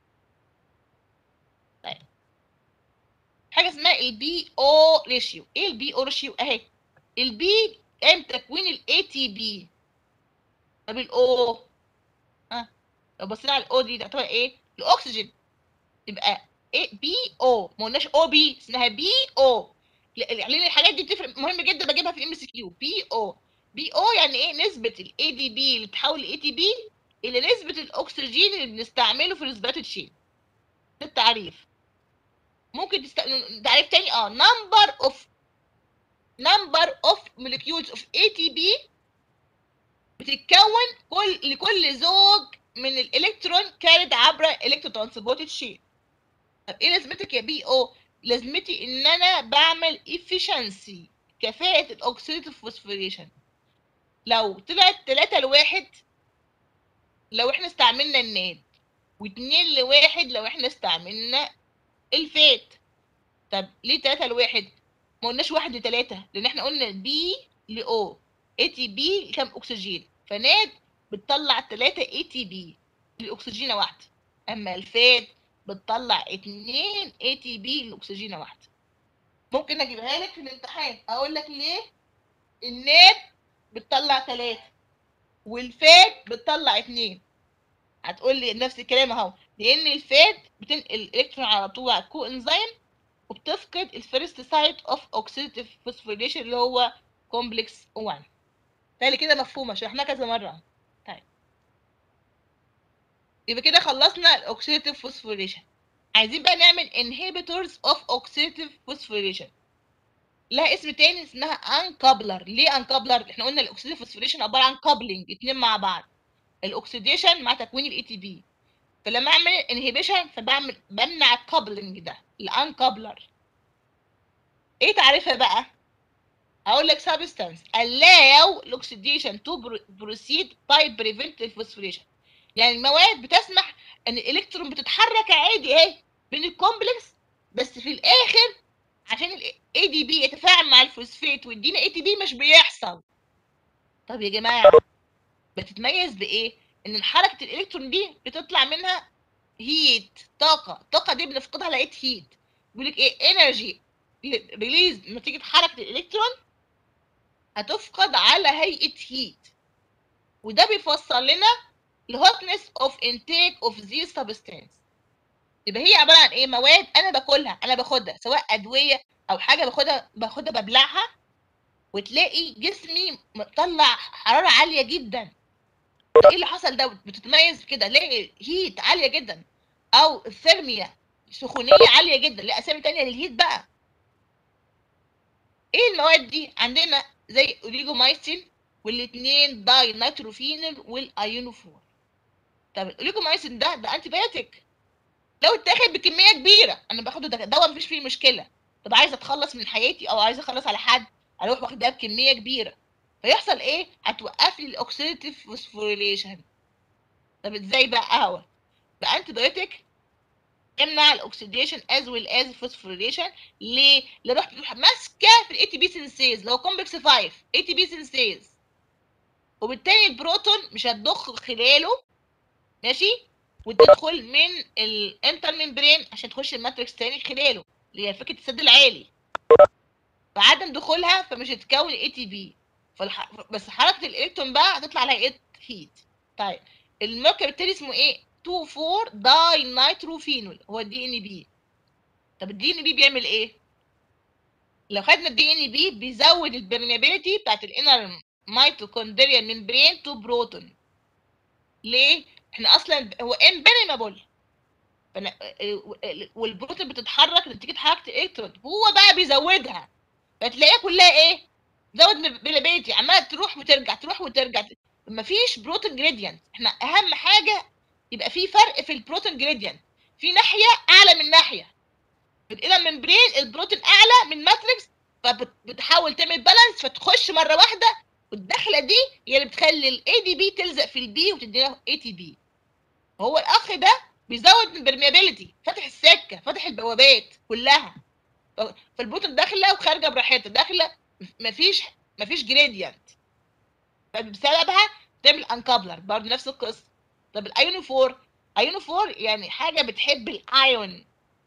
طيب حاجه اسمها البي او ريشيو ايه البي او ريشيو اهي البي قام تكوين الاي تي بي طب الاو ها لو بصينا على الاو دي تعتبر ايه الاكسجين يبقى ايه بي او ما قلناش او بي اسمها بي او لان الحاجات دي بتفرق مهم جدا بجيبها في الام اس كيو بي او بي او يعني ايه نسبه الاي دي بي اللي بتحول لاي تي بي الى نسبه الاكسجين اللي بنستعمله في الريسبيراتوري تشين ده التعريف ممكن تست... تعريف تاني اه number of number of molecules of ATP بتتكون كل لكل زوج من الالكترون كارد عبر الكترون ترانسبورتد شين طب ايه لازمتك يا بي او لازمتي ان انا بعمل efficiency كفاءة الاكسيديتيف فوسفوريشن لو طلعت 3 لواحد لو احنا استعملنا الناد واتنين لواحد لو احنا استعملنا الفات طب ليه 3 لواحد ما قلناش واحد لتلاتة لان احنا قلنا بي لاو اي تي بي كام اكسجين فناد بتطلع 3 اي تي بي الاكسجينه واحده اما الفات بتطلع 2 اي تي بي الاكسجينه واحده ممكن اجيبها لك في الامتحان اقول لك ليه الناد بتطلع 3 والفات بتطلع 2 هتقول لي نفس الكلام اهو لان الفات بتنقل الالكترون على طول على الكو انزيم وبتفقد الفيرست سايت اوف اوكسيديتيف فوسفوريليشن اللي هو كومبلكس 1 تالي كده مفهومه شرحناها كذا مره طيب يبقى كده خلصنا الاوكسيديتيف فوسفوريليشن عايزين بقى نعمل انهبيتورز اوف اوكسيديتيف فوسفوريليشن لها اسم تاني اسمها انكابلر ليه انكابلر احنا قلنا الاوكسيديتيف فوسفوريليشن عباره عن كابلنج اتنين مع بعض الاكسيديشن مع تكوين الاي تي بي فلما اعمل انهبيشن فبعمل بمنع الكابلنج ده الانكابلر ايه تعريفها بقى هقول لك substance allow oxidation to proceed by preventive phosphorylation يعني المواد بتسمح ان الالكترون بتتحرك عادي اهي بين الكومبلكس بس في الاخر عشان الاي دي بي يتفاعل مع الفوسفات ويدينا اي تي بي مش بيحصل طب يا جماعه بتتميز بايه ان حركه الالكترون دي بتطلع منها هيت طاقه الطاقه دي بنفقدها لقيت هيت بيقول لك ايه انرجي ريليز نتيجه حركه الالكترون هتفقد على هيئه هيت وده بيفسر لنا الهوتنس اوف انتيك اوف ذيس سبستانس يبقى هي عباره عن ايه مواد انا باكلها انا باخدها سواء ادويه او حاجه باخدها باخدها ببلعها وتلاقي جسمي مطلع حراره عاليه جدا ايه اللي حصل ده بتتميز كده الاقي هيت عاليه جدا او الثرميا سخونيه عاليه جدا لا اسامي تانية للهيت بقى ايه المواد دي عندنا زي اوليجومايسين والاثنين داي نيتروفينول والايونوفور طب الاوليجومايسين ده ده انتي بايوتيك لو اتاخد بكميه كبيره انا باخده ده دواء مفيش فيه مشكله طب عايزه اتخلص من حياتي او عايزه اخلص على حد اروح واخد ده بكميه كبيره فيحصل ايه هتوقف لي الاكسيديتيف فوسفوريليشن طب ازاي بقى اهو بانتي بايوتيك يمنع الاكسيديشن از ويل از الفوسفوريليشن ليه؟ لان رحت تروح ماسكه في الاي تي بي سينسيز اللي هو كومبلكس 5 اي تي بي سينسيز وبالتالي البروتون مش هتضخ خلاله ماشي وتدخل من الانتر ممبرين عشان تخش الماتريكس تاني خلاله اللي هي فكره السد العالي فعدم دخولها فمش هتكون اي تي بي فالح... بس حركه الالكترون بقى هتطلع عليها ايه هيت طيب المركب التاني اسمه ايه 2 4 داي نيتروفينول هو الدي ان بي طب الدي ان بي بيعمل ايه لو خدنا الدي ان بي بيزود البرميابيليتي بتاعت الانر ميتوكوندريال ممبرين تو بروتون ليه احنا اصلا هو امبريمابل والبروتون بتتحرك نتيجه حركه الالكترون هو بقى بيزودها فتلاقيها كلها ايه زود بيلابيلتي عماله تروح وترجع تروح وترجع مفيش بروتون جريدينت احنا اهم حاجه يبقى في فرق في البروتون جريدينت في ناحيه اعلى من ناحيه الى ممبرين البروتون اعلى من ماتريكس فبتحاول تعمل بالانس فتخش مره واحده والدخله دي هي اللي بتخلي الاي دي بي تلزق في البي وتدينا اي تي بي هو الاخ ده بيزود من permeability فاتح السكه فاتح البوابات كلها فالبروتون داخله وخارجه براحتها داخله مفيش مفيش جريدينت فبسببها تعمل انكابلر برضه نفس القصه طب الايونوفور ايونوفور يعني حاجه بتحب الايون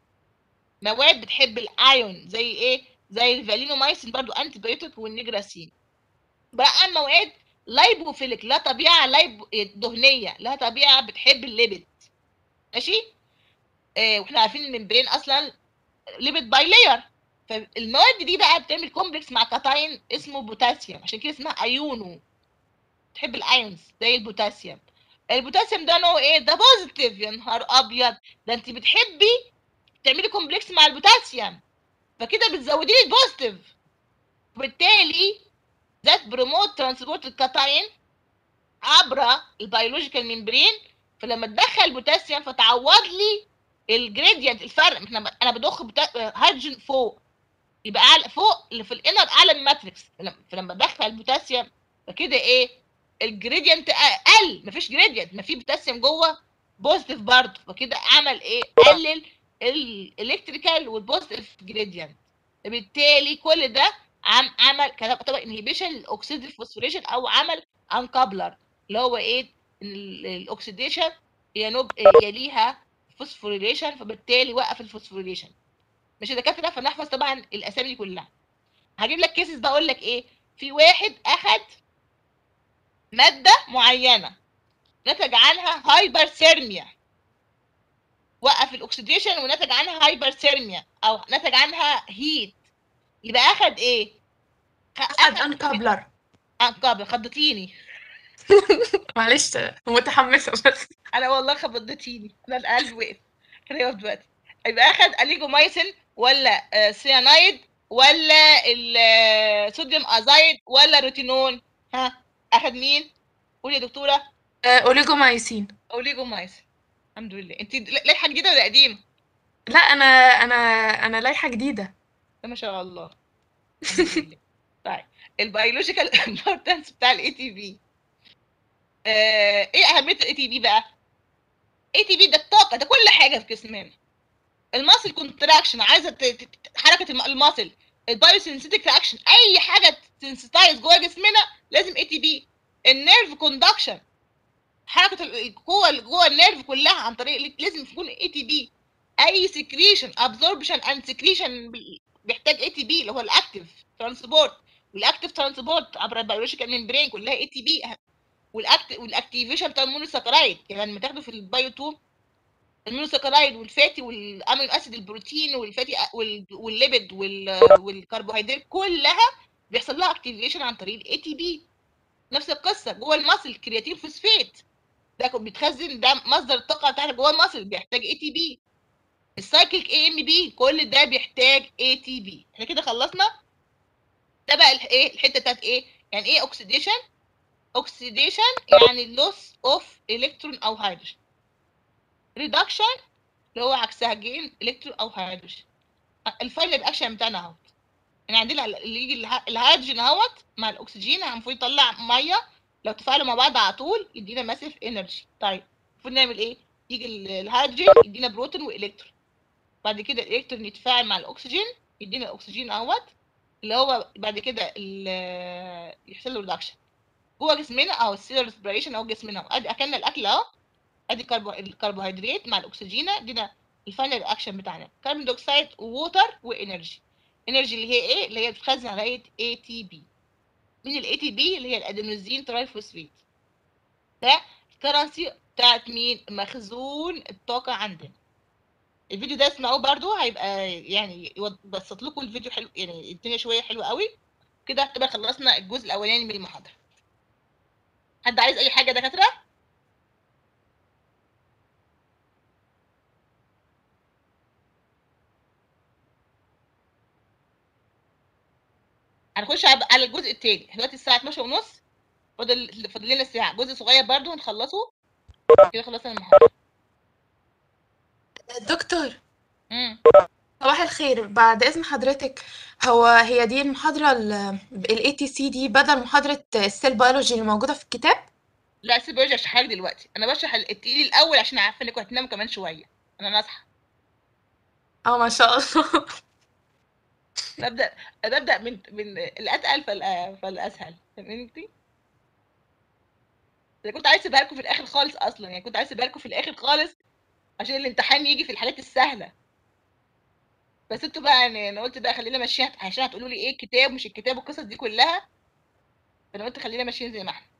مواد بتحب الايون زي ايه زي الفالينومايسين برضه انتي بايوتيك والنيجراسين بقى مواد لايبوفيليك لا طبيعه لايب دهنيه لا طبيعه بتحب الليبيد ماشي آه واحنا عارفين الممبرين اصلا ليبيد باي لاير فالمواد دي بقى بتعمل كومبلكس مع كاتاين اسمه بوتاسيوم عشان كده اسمها ايونو تحب الايونز زي البوتاسيوم البوتاسيوم ده نوع ايه ده بوزيتيف يا نهار ابيض ده انت بتحبي تعملي كومبلكس مع البوتاسيوم فكده بتزودي لي البوزيتيف وبالتالي ذات بروموت ترانسبورت الكاتاين عبر البيولوجيكال ممبرين فلما تدخل البوتاسيوم فتعوض لي الجريدينت الفرق احنا انا بضخ هيدروجين فوق يبقى اعلى فوق اللي في الانر اعلى من الماتريكس فلما ادخل البوتاسيوم فكده ايه الجريدينت قل مفيش جريدينت ما في بوتاسيوم جوه بوزيتيف برضه فكده عمل ايه قلل الالكتريكال والبوزيتيف جريدينت بالتالي كل ده عم عمل كلام طبعا انهبيشن الاكسيديف فوسفوريشن او عمل انكابلر اللي هو ايه الاكسيديشن ينوب يليها فوسفوريليشن فبالتالي وقف الفوسفوريليشن مش دكاتره فنحفظ طبعا الاسامي دي كلها هجيب لك كيسز بقول لك ايه في واحد اخد ماده معينه نتج عنها هايبرثيرميا وقف الاكسيديشن ونتج عنها هايبرثيرميا او نتج عنها هيت يبقى اخد ايه اخد انكابلر انكابلر خضتيني معلش متحمسه بس انا والله خبطتيني انا القلب وقف كده يقف دلوقتي يبقى اخد اليجومايسين ولا آه سيانايد ولا الصوديوم ازايد ولا روتينول ها اخد مين قولي يا دكتوره اوليجومايسين اوليجومايسين الحمد لله انت لائحه جديده ولا قديمه لا انا انا انا لايحه جديده ما شاء الله طيب البيولوجيكال امبورتنس بتاع الاي تي بي ايه اهميه الاي تي بي بقى اي تي بي ده الطاقه ده كل حاجه في جسمنا الماسل كونتراكشن عايزه حركه الماسل البايوسينثيتيك رياكشن اي حاجه تنسيتايز جوه جسمنا لازم اي تي بي النيرف كوندكشن حركه القوه اللي جوه النيرف كلها عن طريق لازم يكون اي تي بي اي سكريشن ابزوربشن اند سكريشن بيحتاج اي تي بي اللي هو الاكتيف ترانسبورت والاكتيف ترانسبورت عبر البيولوجيكال ميمبرين كلها اي تي بي والاكت والاكتيفيشن بتاع المونوساكرايد يعني لما تاخده في البايو 2 المونوساكرايد والفاتي والامينو اسيد البروتين والفاتي والليبيد والكربوهيدرات كلها بيحصل لها اكتيفيشن عن طريق الاي تي بي نفس القصه جوه المصل كرياتين فوسفات ده بيتخزن ده مصدر الطاقه بتاعتك جوه المصل بيحتاج اي تي بي السايكليك اي ام بي كل ده بيحتاج اي تي بي احنا كده خلصنا ده بقى ايه الحته بتاعت ايه يعني ايه اوكسيديشن اوكسيديشن يعني loss اوف الكترون او هيدروجين ريدكشن اللي هو عكسها جين الكترون او هيدروجين الفاينل اكشن بتاعنا اهوت يعني عندنا اللي يجي الهيدروجين اهوت مع الاكسجين المفروض يطلع ميه لو تفاعلوا مع بعض على طول يدينا ماسيف انرجي طيب المفروض نعمل ايه يجي ال- الهيدروجين يدينا بروتون والكترون بعد كده الالكترون يتفاعل مع الاكسجين يدينا الاكسجين اهوت اللي هو بعد كده ال- يحصل له ريدكشن جوه جسمنا او السيلر ريسبيريشن او جسمنا أهو. ادي اكلنا الاكل اهو ادي كربو الكربوهيدرات مع الاكسجين ادينا الفاينل اكشن بتاعنا كربون دioxide ووتر وانرجي انرجي اللي هي ايه اللي هي بتخزن على هيئه اي تي بي من الاي تي بي اللي هي الادينوزين ترايفوسفيت ده الكرنسي بتاعت مين مخزون الطاقه عندنا الفيديو ده اسمعوه برضو هيبقى يعني يبسط لكم الفيديو حلو يعني الدنيا شويه حلوه قوي كده هتبقى خلصنا الجزء الاولاني من المحاضره حد عايز اي حاجه يا دكاتره هنخش على على الجزء التاني دلوقتي الساعه 12 ونص فاضل فاضل لنا ساعه جزء صغير برضو هنخلصه كده خلصنا المحاضره دكتور امم صباح الخير بعد إذن حضرتك هو هي دي المحاضرة ال ATC دي بدل محاضرة السيل بيولوجي اللي موجودة في الكتاب لا سيب برجع اشرحها لك دلوقتي انا بشرح التقيل الاول عشان عارفه انكم هتناموا كمان شويه انا ناصحه اه ما شاء الله نبدا نبدا من من الاتقل فال- فالاسهل فهمتي انا كنت عايز اسيبها لكم في الاخر خالص اصلا يعني كنت عايز اسيبها لكم في الاخر خالص عشان الامتحان يجي في الحاجات السهله بس انتوا بقى يعني انا قلت بقى خلينا ماشيين عشان هتقولوا لي ايه الكتاب مش الكتاب والقصص دي كلها فانا قلت خلينا ماشيين زي ما احنا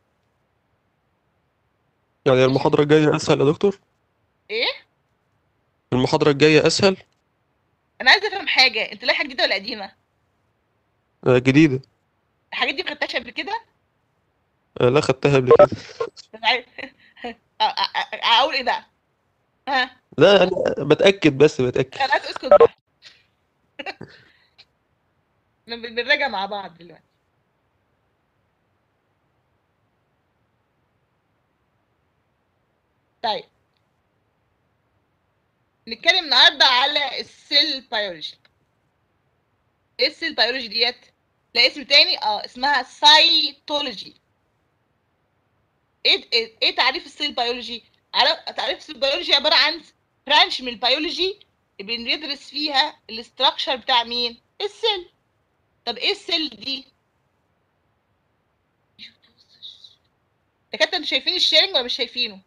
يعني المحاضرة الجاية أسهل يا دكتور؟ ايه المحاضرة الجاية أسهل؟ انا عايزه افهم حاجه انت لائحه جديده ولا قديمه آه، جديدة الحاجات دي ما خدتهاش قبل كده آه، لا خدتها قبل كده مش عارف أ- أ- أ- اقول ايه بقى ها لا أنا بتأكد بس بتأكد انا عايز اسكت بقى احنا بن- بنراجع مع بعض دلوقتي طيب نتكلم النهارده على السيل بيولوجي ايه السيل بيولوجي ديت لا اسم تاني اه اسمها سايتولوجي ايه ايه إيه تعريف السيل بيولوجي على تعريف السيل بيولوجي عباره عن برانش من البيولوجي بندرس فيها الاستراكشر بتاع مين السيل طب ايه السيل دي دكاتره انتوا شايفين الشيرنج ولا مش شايفينه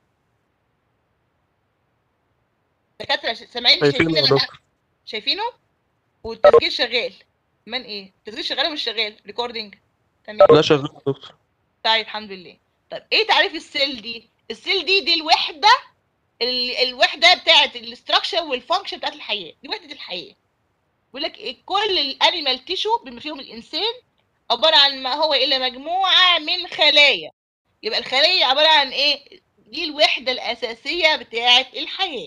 دكاتره سامعين شايفينه شايفين يا ولا لا؟ دكتور شايفينه والتسجيل شغال من ايه التسجيل شغال ولا مش شغال ريكوردنج تمام لا شغال يا دكتور طيب الحمد لله طيب ايه تعريف السيل دي السيل دي دي الوحده ال- الوحده بتاعت الاستراكشر والفانكشن بتاعت الحياه دي وحده الحياه بيقول لك إيه كل الانيمال تيشو بما فيهم الانسان عباره عن ما هو الا مجموعه من خلايا يبقى الخليه عباره عن ايه دي الوحده الاساسيه بتاعت الحياه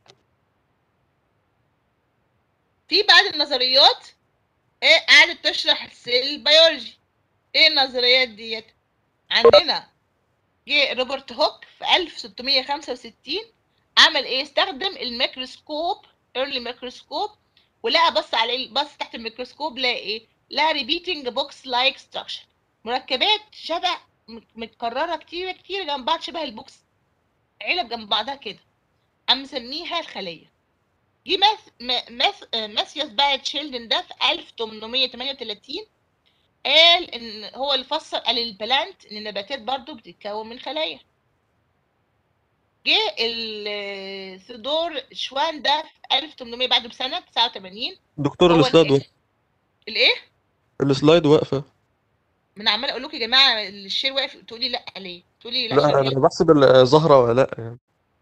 في بعض النظريات ايه قعدت تشرح السيل بيولوجي ايه النظريات ديت عندنا جه روبرت هوك في 1665 عمل ايه استخدم الميكروسكوب ايرلي ميكروسكوب ولقى بص على بص تحت الميكروسكوب لقى ايه لقى ريبيتنج بوكس لايك ستراكشر مركبات شبه مت- متكرره كتير كتير جنب بعض شبه البوكس علب جنب بعضها كده قام مسميها الخليه جه ماث ما- ماث آه، ماثيوس بقى تشيلدن ده في 1838 قال ان هو اللي فسر قال البلانت ان النباتات برضو بتتكون من خلايا جه الثيودور شوان ده في 1800 بعده بسنه 89 دكتور هو السلايد الإيه؟ واقفة الايه السلايد واقفة ما انا عماله اقول لكم يا جماعه الشير واقف تقولي لا ليه تقولي لا لا شغال. أنا بحسب الزهرة ولا لا يعني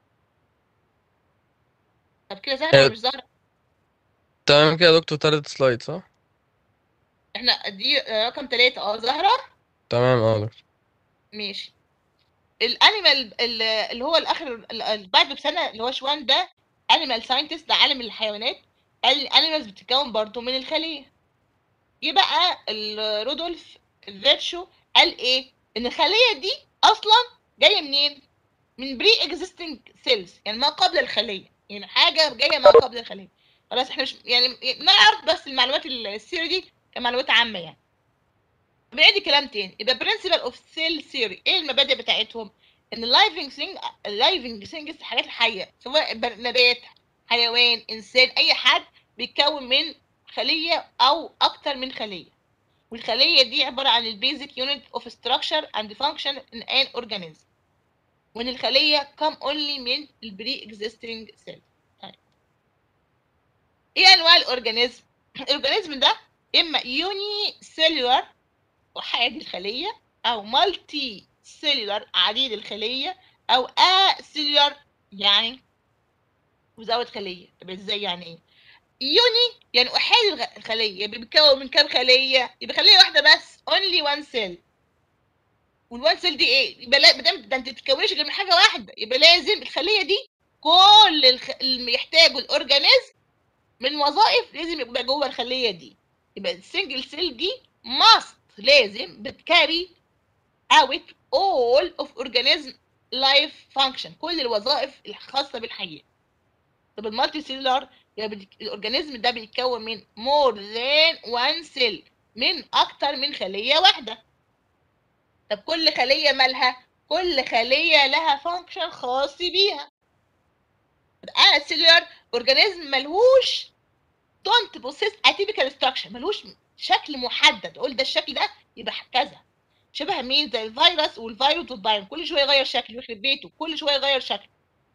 طب كده زهره ولا آه. مش زهره تمام كده يا دكتور تالت سلايد صح؟ احنا دي آه، رقم ثلاثة اه زهره تمام اه يا دكتور ماشي الانيمال ال- اللي هو الاخر ال- ال- بعده بسنه اللي هو شوان ده انيمال ساينتست ده عالم الحيوانات قال الانيمالز بتتكون برضه من الخليه جه بقى ال- رودولف فيرشو قال ايه ان الخليه دي اصلا جايه منين من بري اكزيستنج سيلز يعني ما قبل الخليه يعني حاجه جايه ما قبل الخليه خلاص احنا مش يعني نعرف بس المعلومات السيري دي كمعلومات عامه يعني بنعيد كلام تاني يبقى برنسبل اوف سيل ثيوري ايه المبادئ بتاعتهم ان اللايفنج ثينج اللايفنج ثينجز الحاجات الحيه سواء ب- نبات حيوان انسان اي حد بيتكون من خليه او اكتر من خليه والخليه دي عباره عن البيزك يونت اوف ستراكشر اند فانكشن ان ان اورجانيزم وان الخليه come only من البري اكزيستنج سيل طيب ايه انواع الاورجانيزم الاورجانيزم ده اما يوني سيلولار وحيد الخليه او مالتي سيلولار عديد الخليه او اسيلولار يعني مزود خليه طب ازاي يعني ايه يوني يعني احاد الغ- الخليه يبقى بيتكون من كام خليه يبقى خليه واحده بس only one cell والوان سيل دي ايه يبقى لا بدل ده انت تتكونش غير من حاجه واحده يبقى لازم الخليه دي كل الخ... اللي يحتاجه الاورجانيزم من وظائف لازم يبقى جوه الخليه دي يبقى السنجل سيل دي ماست لازم بتكاري اوت all of organism life function كل الوظائف الخاصه بالحياه طب المالتي سيلولار يعني بت- الاورجانيزم ده بيتكون من more than one cell من اكتر من خليه واحده طب كل خليه مالها كل خليه لها فانكشن خاص بيها انا سيلولار اورجانيزم ملهوش دونت بوسيس اتيبيكال ستراكشر ملهوش شكل محدد اقول ده الشكل ده يبقى كذا شبه مين زي الفيروس والفيروس والبايرن كل شويه يغير شكله يخرب بيته كل شويه يغير شكله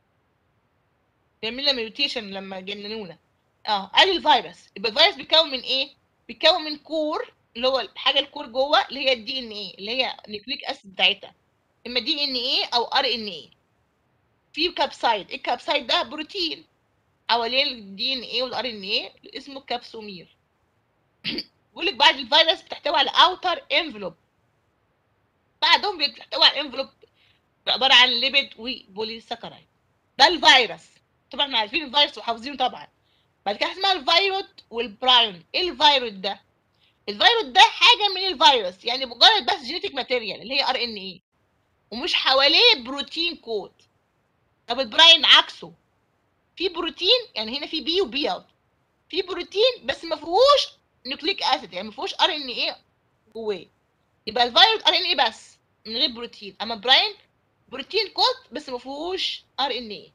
يعمل لنا ميوتيشن لما جننونا اه ادي الفيروس يبقى الفيروس بيتكون من ايه بيتكون من كور اللي هو الحاجه الكور جوه اللي هي الدي ان ايه اللي هي نيوكليك اسيد بتاعتها اما دي ان ايه او ار ان ايه في كابسايد الكابسايد ده بروتين حوالين الدي ان ايه والار ان ايه اسمه كابسومير بيقول لك بعد الفيروس بتحتوي على اوتر انفلوب بعدهم بتحتوي على انفلوب عباره عن ليبيد وبوليساكرايد ده الفيروس طبعا احنا عارفين الفيروس وحافظينه طبعا بعد كده اسمها الفيروت والبرايون ايه الفيروت ده الفيروت ده حاجه من الفيروس يعني مجرد بس جينيتك ماتيريال اللي هي ار ان ايه ومش حواليه بروتين كود طب البراين عكسه في بروتين يعني هنا في بي وبي اوت في بروتين بس ما فيهوش نيوكليك اسيد يعني ما فيهوش ار ان ايه جواه يبقى الفيروت ار ان ايه بس من غير بروتين اما براين بروتين كود بس ما فيهوش ار ان ايه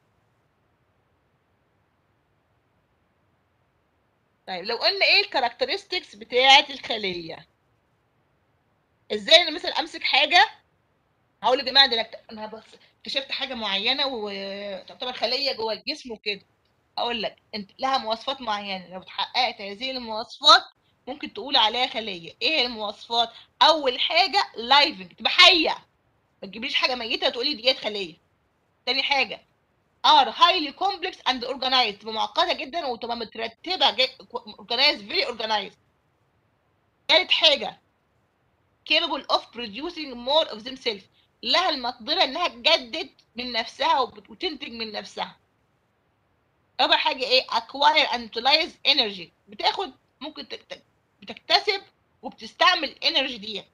طيب لو قلنا ايه الكاركترستكس بتاعه الخليه ازاي انا مثلا امسك حاجه هقول يا جماعه ده أنا اكت- انا بس اكتشفت حاجه معينه وتعتبر خليه جوه الجسم وكده اقول لك انت لها مواصفات معينه لو اتحققت هذه المواصفات ممكن تقول عليها خليه ايه المواصفات اول حاجه لايفنج تبقى حيه ما تجيبليش حاجه ميته وتقولي ديت خليه تاني حاجه ار هايلي كومبلكس اند اورجانيزد تبقى معقده جدا وتبقى مترتبه اورجانيزد فيري اورجانيزد تالت حاجه capable of producing more of themselves لها المقدرة إنها تجدد من نفسها وبت- وتنتج من نفسها. رابع حاجة إيه؟ acquire and utilize energy بتاخد ممكن تكت- بتكتسب وبتستعمل الانرجي ديت.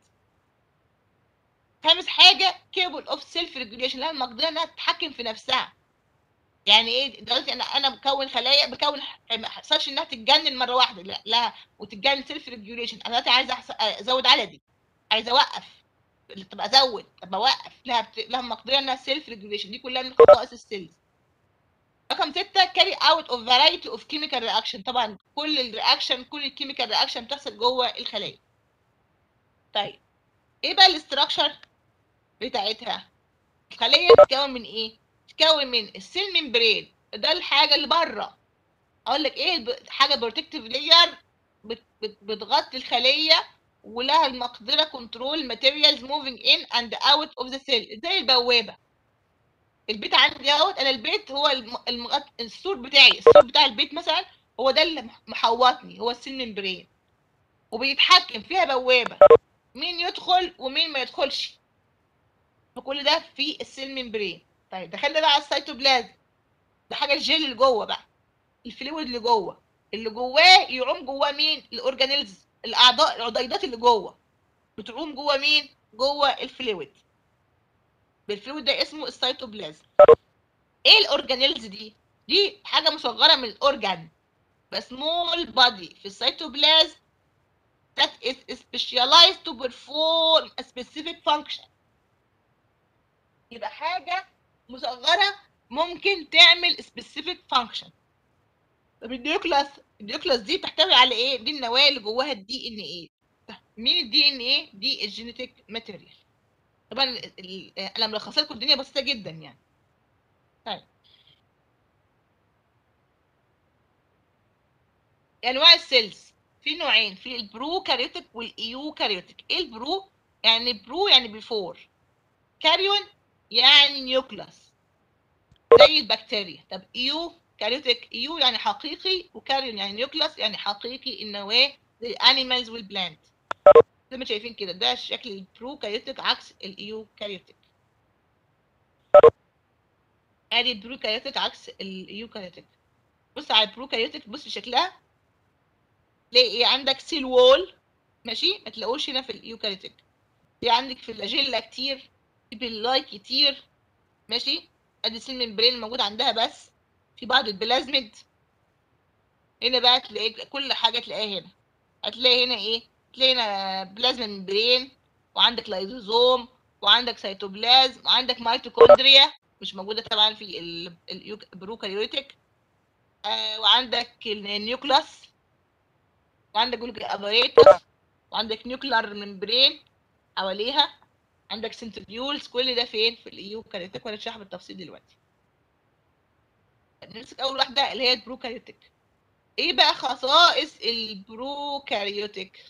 خامس حاجة capable of self regulation لها المقدرة إنها تتحكم في نفسها. يعني ايه دلوقتي انا انا بكون خلايا بكون ما حصلش انها تتجنن مره واحده لا لا وتتجنن سيلف ريجوليشن انا دلوقتي عايزه أحس- ازود عددي عايزه اوقف طب ازود طب اوقف لها بت... لها مقدره انها سيلف ريجوليشن دي كلها من خصائص السيلز رقم ستة كاري اوت اوف فرايتي اوف كيميكال رياكشن طبعا كل الرياكشن كل الكيميكال رياكشن بتحصل جوه الخلايا طيب ايه بقى الاستراكشر بتاعتها الخليه بتتكون من ايه بتتكون من السيل ممبرين ده الحاجه اللي بره اقول لك ايه الب... حاجه بروتكتيف لاير بت... بت... بتغطي الخليه ولها المقدره كنترول ماتيريالز موفينج ان اند اوت اوف ذا سيل زي البوابه البيت عندي اهوت انا البيت هو الم... المغط... السور بتاعي السور بتاع البيت مثلا هو ده اللي محوطني هو السيل ممبرين وبيتحكم فيها بوابه مين يدخل ومين ما يدخلش فكل ده في السيل ممبرين طيب دخلنا بقى على السيتوبلازم ده حاجه الجيل اللي جوه بقى الفلويد اللي جوه اللي جواه يعوم جواه مين الاورجانيلز الاعضاء العضيدات اللي جوه بتعوم جوه مين جوه الفلويد بالفلويد ده اسمه السيتوبلازم ايه الاورجانيلز دي دي حاجه مصغره من الاورجان سمول بادي في السيتوبلازم that is specialized to perform a specific function يبقى حاجه مصغره ممكن تعمل specific function طب النيوكلاس النيوكلاس دي بتحتوي على ايه دي النواه اللي جواها الدي ان ايه مين الدي ان ايه دي الجينيتيك ماتيريال طبعا ال- ال- انا ملخصه لكم الدنيا بسيطه جدا يعني طيب انواع السيلز في نوعين في البرو كاريوتيك والايو كاريوتيك ايه البرو يعني برو يعني بيفور كاريون يعني نيوكلاس زي البكتيريا طب ايو كاريوتيك ايو يعني حقيقي وكاريون يعني نيوكلاس يعني حقيقي النواه زي الانيمالز والبلانت زي ما شايفين كده ده شكل البرو كاريوتيك عكس الايو كاريوتيك ادي البرو كاريوتيك عكس الايو كاريوتيك بص على البرو كاريوتيك بص شكلها تلاقي ايه عندك سيل وول ماشي ما تلاقوش هنا في الايوكاريوتيك في عندك في اللاجيلا كتير في باللاي كتير ماشي ادي السيل ممبرين موجود عندها بس في بعض البلازميد هنا بقى تلاقي كل حاجه تلاقيها هنا هتلاقي هنا ايه تلاقي هنا بلازما ممبرين وعندك لايزوزوم وعندك سيتوبلازم وعندك ميتوكوندريا مش موجوده طبعا في ال- اليوك- البروكاريوتيك آه وعندك النيوكلاس وعندك جلوك اباريتس وعندك نيوكلار ممبرين حواليها عندك سنتريولز كل ده فين في الايوكاريوتيك وهنشرحها بالتفصيل دلوقتي نمسك اول واحده اللي هي البروكاريوتيك ايه بقى خصائص البروكاريوتيك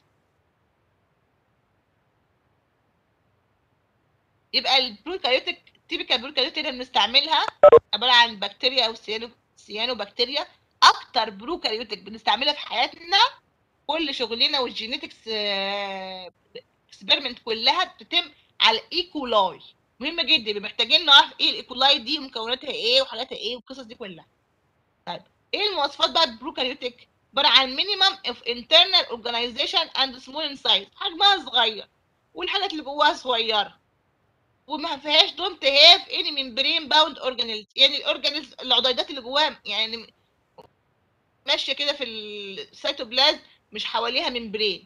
يبقى البروكاريوتيك تيبيكال بروكاريوتيك اللي بنستعملها عباره عن بكتيريا او سيانو سيانو بكتيريا اكتر بروكاريوتيك بنستعملها في حياتنا كل شغلنا والجينيتكس اكسبيرمنت كلها بتتم على الايكولاي مهمه جدا بيبقى محتاجين نعرف ايه الايكولاي دي ومكوناتها ايه وحالاتها ايه والقصص دي كلها طيب ايه المواصفات بقى البروكاريوتيك عباره عن مينيمم اوف انترنال اورجانيزيشن اند سمول ان سايز حجمها صغير والحاجات اللي جواها صغيره وما فيهاش دونت هاف اني ممبرين باوند اورجانيلز يعني الاورجانيلز العضيدات اللي جواها يعني ماشيه كده في السيتوبلازم مش حواليها ممبرين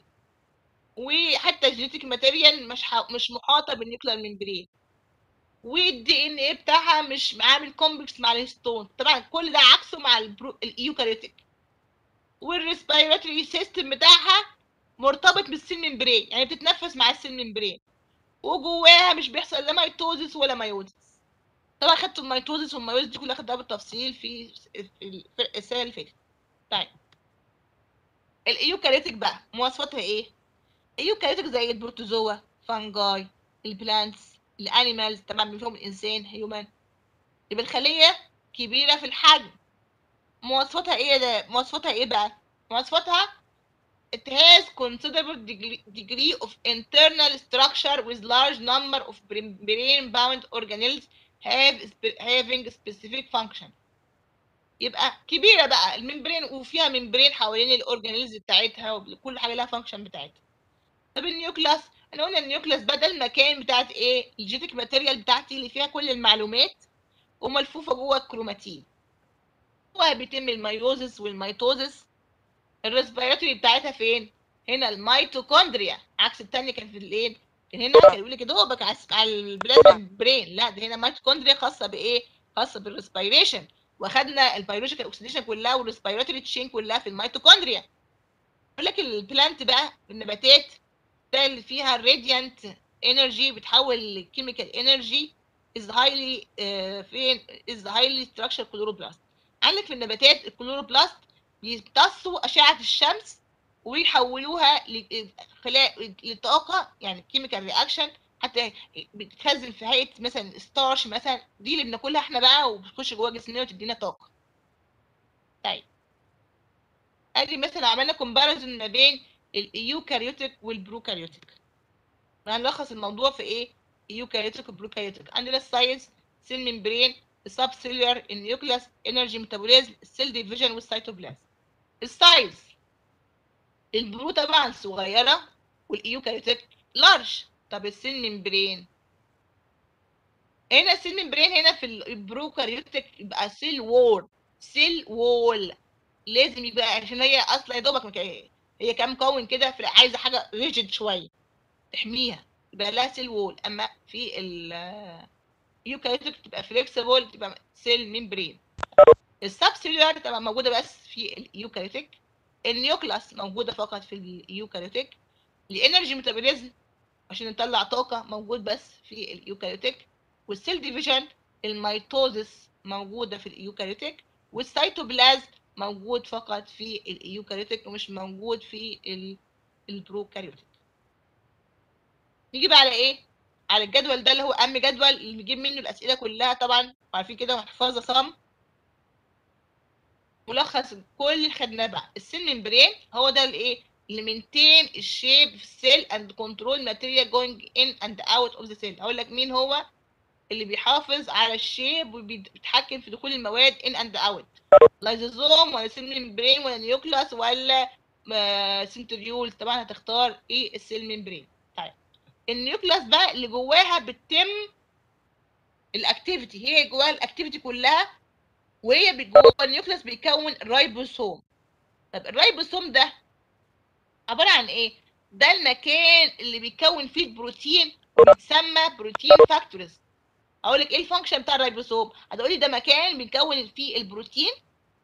وحتى الجينيتيك ماتيريال مش ح... مش محاطه بالنيوكلير ممبرين والدي ان ايه بتاعها مش عامل كومبلكس مع الهيستون طبعا كل ده عكسه مع البرو... الايوكاريوتيك والريسبيراتوري سيستم بتاعها مرتبط بالسيل ممبرين يعني بتتنفس مع السيل ممبرين وجواها مش بيحصل لا ميتوزيس ولا مايوزيس طبعا خدت الميتوزيس والمايوزيس دي كلها خدتها بالتفصيل في في السنه اللي فاتت طيب الايوكاريوتيك بقى مواصفاتها ايه ايوكاريوتيك زي البروتوزوا فانجاي البلانتس الانيمالز طبعا منهم الانسان هيومن يبقى الخليه كبيره في الحجم مواصفاتها ايه ده مواصفاتها ايه بقى مواصفاتها it has considerable degree, degree of internal structure with large number of brain bound organelles have having specific function يبقى كبيره بقى الممبرين وفيها ممبرين حوالين الاورجانيلز بتاعتها وكل حاجه لها فانكشن بتاعتها طب النيوكلاس احنا قلنا النيوكلاس بقى ده المكان بتاعت ايه الجينيتيك ماتيريال بتاعتي اللي فيها كل المعلومات وملفوفه جوه الكروماتين هو بيتم الميوزس والميتوزس الريسبيراتوري بتاعتها فين هنا الميتوكوندريا عكس التانية كان في الايه كان هنا كان يقول لك كده هو بقى على البلازما برين لا ده هنا ميتوكوندريا خاصه بايه خاصه بالريسبيريشن واخدنا البيولوجيكال اوكسيديشن كلها والريسبيراتوري تشين كلها في الميتوكوندريا يقول لك البلانت بقى النباتات ده اللي فيها الراديانت انرجي بتحول لكيميكال انرجي از هايلي فين از هايلي ستراكشر كلوروبلاست عندك في النباتات الكلوروبلاست بيمتصوا اشعه الشمس ويحولوها لخلايا لطاقه يعني كيميكال رياكشن حتى بتتخزن في هيئه مثلا ستارش مثلا دي اللي بناكلها احنا بقى وبتخش جوه جسمنا وتدينا طاقه طيب ادي مثلا عملنا كومباريزون ما بين الايوكاريوتيك والبروكاريوتيك هنلخص الموضوع في ايه ايوكاريوتيك وبروكاريوتيك عندنا الساينس سيل ممبرين السب سيلولار النيوكليوس انرجي ميتابوليزم السيل ديفيجن والسيتوبلازم السايز البرو طبعا صغيره والايوكاريوتيك لارج طب السيل ممبرين هنا السيل ممبرين هنا في البروكاريوتيك يبقى سيل وول سيل وول لازم يبقى عشان هي اصلا يا دوبك هي كام مكون كده عايزه حاجه ريجيد شويه تحميها يبقى لها سيل وول اما في ال يوكاريوتيك تبقى فليكسيبل تبقى سيل ميمبرين السب سيلولار تبقى موجوده بس في اليوكاريوتيك النيوكلاس موجوده فقط في اليوكاريوتيك الانرجي ميتابوليزم عشان نطلع طاقه موجود بس في اليوكاريوتيك والسيل ديفيجن الميتوزس موجوده في اليوكاريوتيك والسيتوبلازم موجود فقط في اليوكاريوتيك ومش موجود في ال- البروكاريوتيك نيجي بقى على ايه على الجدول ده اللي هو اهم جدول اللي بنجيب منه الاسئله كلها طبعا عارفين كده وهنحفظها صم ملخص كل اللي خدناه بقى السيل ممبرين هو ده الايه اللي مينتين الشيب في السيل اند كنترول ماتيريال جوينج ان اند اوت اوف ذا سيل هقول لك مين هو اللي بيحافظ على الشيب وبيتحكم في دخول المواد ان اند اوت لايزوزوم ولا سيل ممبرين ولا نيوكلاس ولا آه، سنتريول طبعا هتختار ايه السيل ممبرين طيب النيوكلاس بقى اللي جواها بتتم الاكتيفيتي هي جواها الاكتيفيتي كلها وهي بي- جوه النيوكلاس بيكون رايبوسوم طب الرايبوسوم ده عباره عن ايه ده المكان اللي بيكون فيه البروتين وبيتسمى بروتين فاكتورز اقول لك ايه الفانكشن بتاع الرايبوسوم هتقولي ده مكان بيكون فيه البروتين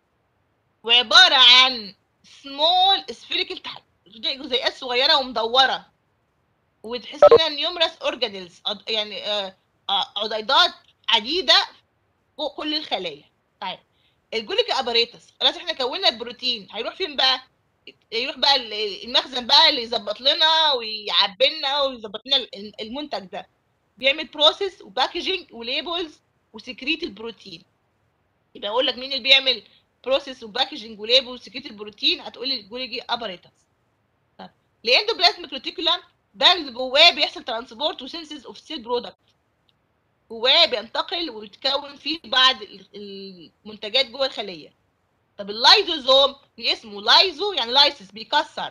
وعباره عن سمول سفيريكال تحت جزيئات صغيره ومدوره وتحس انها نيومرس اورجانيلز يعني آه، آه، عضيدات عديده فوق كل الخلايا طيب الجوليك اباريتس خلاص احنا كونا البروتين هيروح فين بقى يروح بقى ال- المخزن بقى اللي يظبط لنا ويعبي لنا ويظبط لنا ال- المنتج ده بيعمل بروسيس وباكجينج وليبلز وسكريت البروتين يبقى اقول لك مين اللي بيعمل بروسيس وباكجينج وليبل وسكريت البروتين هتقولي الجوليكي اباريتس طب الاندوبلازميك ريتيكولم ده اللي جواه بيحصل ترانسبورت وسينسز اوف سيل برودكت جواه بينتقل ويتكون فيه بعض ال- المنتجات جوه الخليه طب اللايزوزوم من اسمه لايزو يعني لايسس بيكسر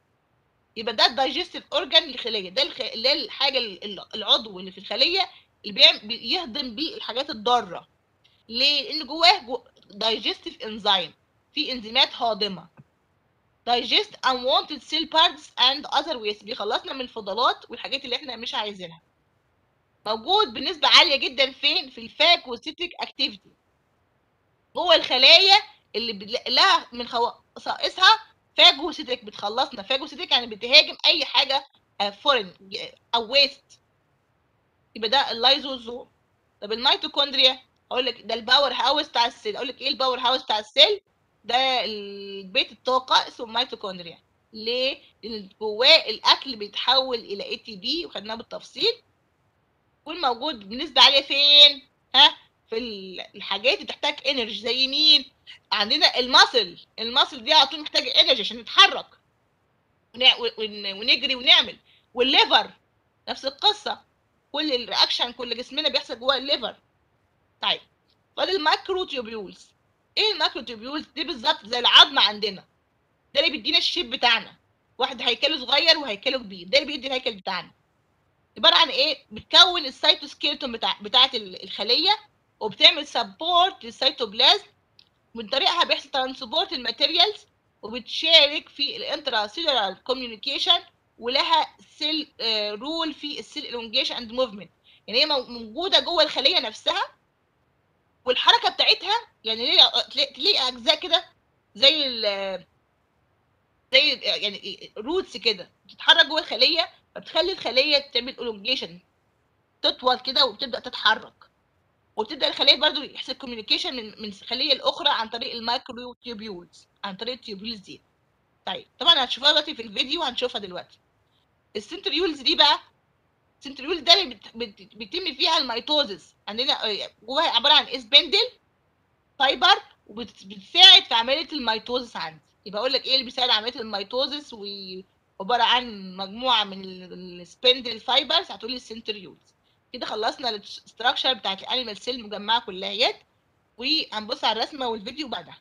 يبقى ده الدايجستيف اورجان للخليه ده الخ... اللي هي الحاجه ال- ال- العضو اللي في الخليه اللي بيعمل بيهضم بيه الحاجات الضاره ليه لان جواه جو... دايجستيف انزيم في انزيمات هاضمه digest unwanted cell parts and other waste بيخلصنا من الفضلات والحاجات اللي احنا مش عايزينها موجود بنسبة عالية جدا فين في الفاجوسيتيك اكتيفيتي جوه الخلايا اللي بل- لها من خصائصها فاجوسيتيك بتخلصنا فاجوسيتيك يعني بتهاجم اي حاجة فورين او ويست يبقى ده اللايزوزوم طب الميتوكوندريا اقول لك ده الباور هاوس بتاع السيل اقول لك ايه الباور هاوس بتاع السيل ده البيت الطاقة اسمه ميتوكوندريا ليه؟ لأن جواه الأكل بيتحول إلى اي تي بي وخدناه بالتفصيل يكون موجود بنسبة عالية فين؟ ها؟ في ال- الحاجات اللي بتحتاج انرجي زي مين؟ عندنا الماسل الماسل دي على طول محتاجة انرجي عشان نتحرك ونع- ون- ونجري ونعمل والليفر نفس القصة كل الرياكشن كل جسمنا بيحصل جوه الليفر طيب فاضل الماكرو تيوبيولز ايه الماكرو تيوبيولز دي بالظبط زي العظم عندنا ده اللي بيدينا الشيب بتاعنا واحد هيكله صغير وهيكله كبير ده اللي بيدي الهيكل بتاعنا عباره عن ايه بتكون السيتوسكيلتون بتاع بتاعه ال- الخليه وبتعمل سبورت للسيتوبلازم من طريقها بيحصل ترانسبورت الماتيريالز وبتشارك في الانترا سيلولار كوميونيكيشن ولها سيل رول في السيل الونجيشن اند موفمنت يعني هي مو- موجوده جوه الخليه نفسها والحركه بتاعتها يعني ليه تلاقي تلاقي اجزاء كده زي ال زي ال- يعني روتس كده بتتحرك جوه الخليه فبتخلي الخليه تعمل الونجيشن تطول كده وبتبدا تتحرك وبتبدا الخليه برضو يحصل كوميونيكيشن من من خليه لاخرى عن طريق المايكرو تيوبيولز عن طريق التيوبيولز دي طيب طبعا هتشوفوها دلوقتي في الفيديو وهنشوفها دلوقتي السنتريولز دي بقى السنتريولز ده اللي بت- بت- بيتم فيها الميتوزس عندنا آه، جواها عباره عن اسبندل فايبر وبتساعد في عمليه الميتوزس عندي يبقى اقول لك ايه اللي بيساعد عمليه الميتوزس وعباره عن مجموعه من السبندل فايبرز هتقولي السنتريولز كده خلصنا الاستراكشر بتاعت الانيمال سيل مجمعه كلها اهيت وهنبص على الرسمه والفيديو بعدها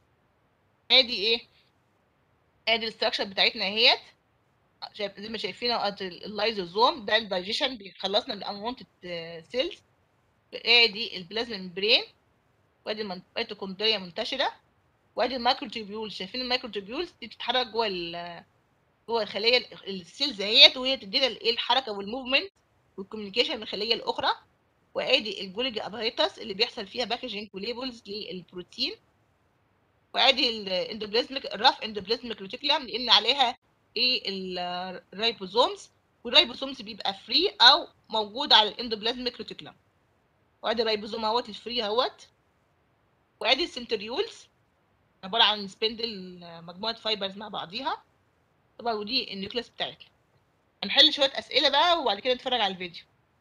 ادي ايه ادي الاستراكشر بتاعتنا اهيت شايف زي ما شايفين اهوت اللايزوزوم ده الدايجيشن بيخلصنا من الانوانتد سيلز ادي البلازما ممبرين وادي الميتوكوندريا منتشره وادي المايكروتوبيولز شايفين المايكروتوبيولز دي بتتحرك جوه ال- جوه الخليه ال- السيلز اهيت وهي تدينا الايه الحركه والموفمنت والكوميونيكيشن من الخليه الاخرى وادي الجولجي اباريتس اللي بيحصل فيها باكجينج وليبلز للبروتين وادي الاندوبلازميك الرف اندوبلازميك ريتيكولم لان عليها ايه الرايبوزومز والرايبوزومز بيبقى فري او موجود على الاندوبلازميك ريتيكولم وادي الرايبوزوم اهوت الفري اهوت وادي السنتريولز عباره عن سبندل مجموعه فايبرز مع بعضيها طبعا ودي النيوكليس بتاعتنا هنحل شويه اسئله بقى وبعد كده نتفرج على الفيديو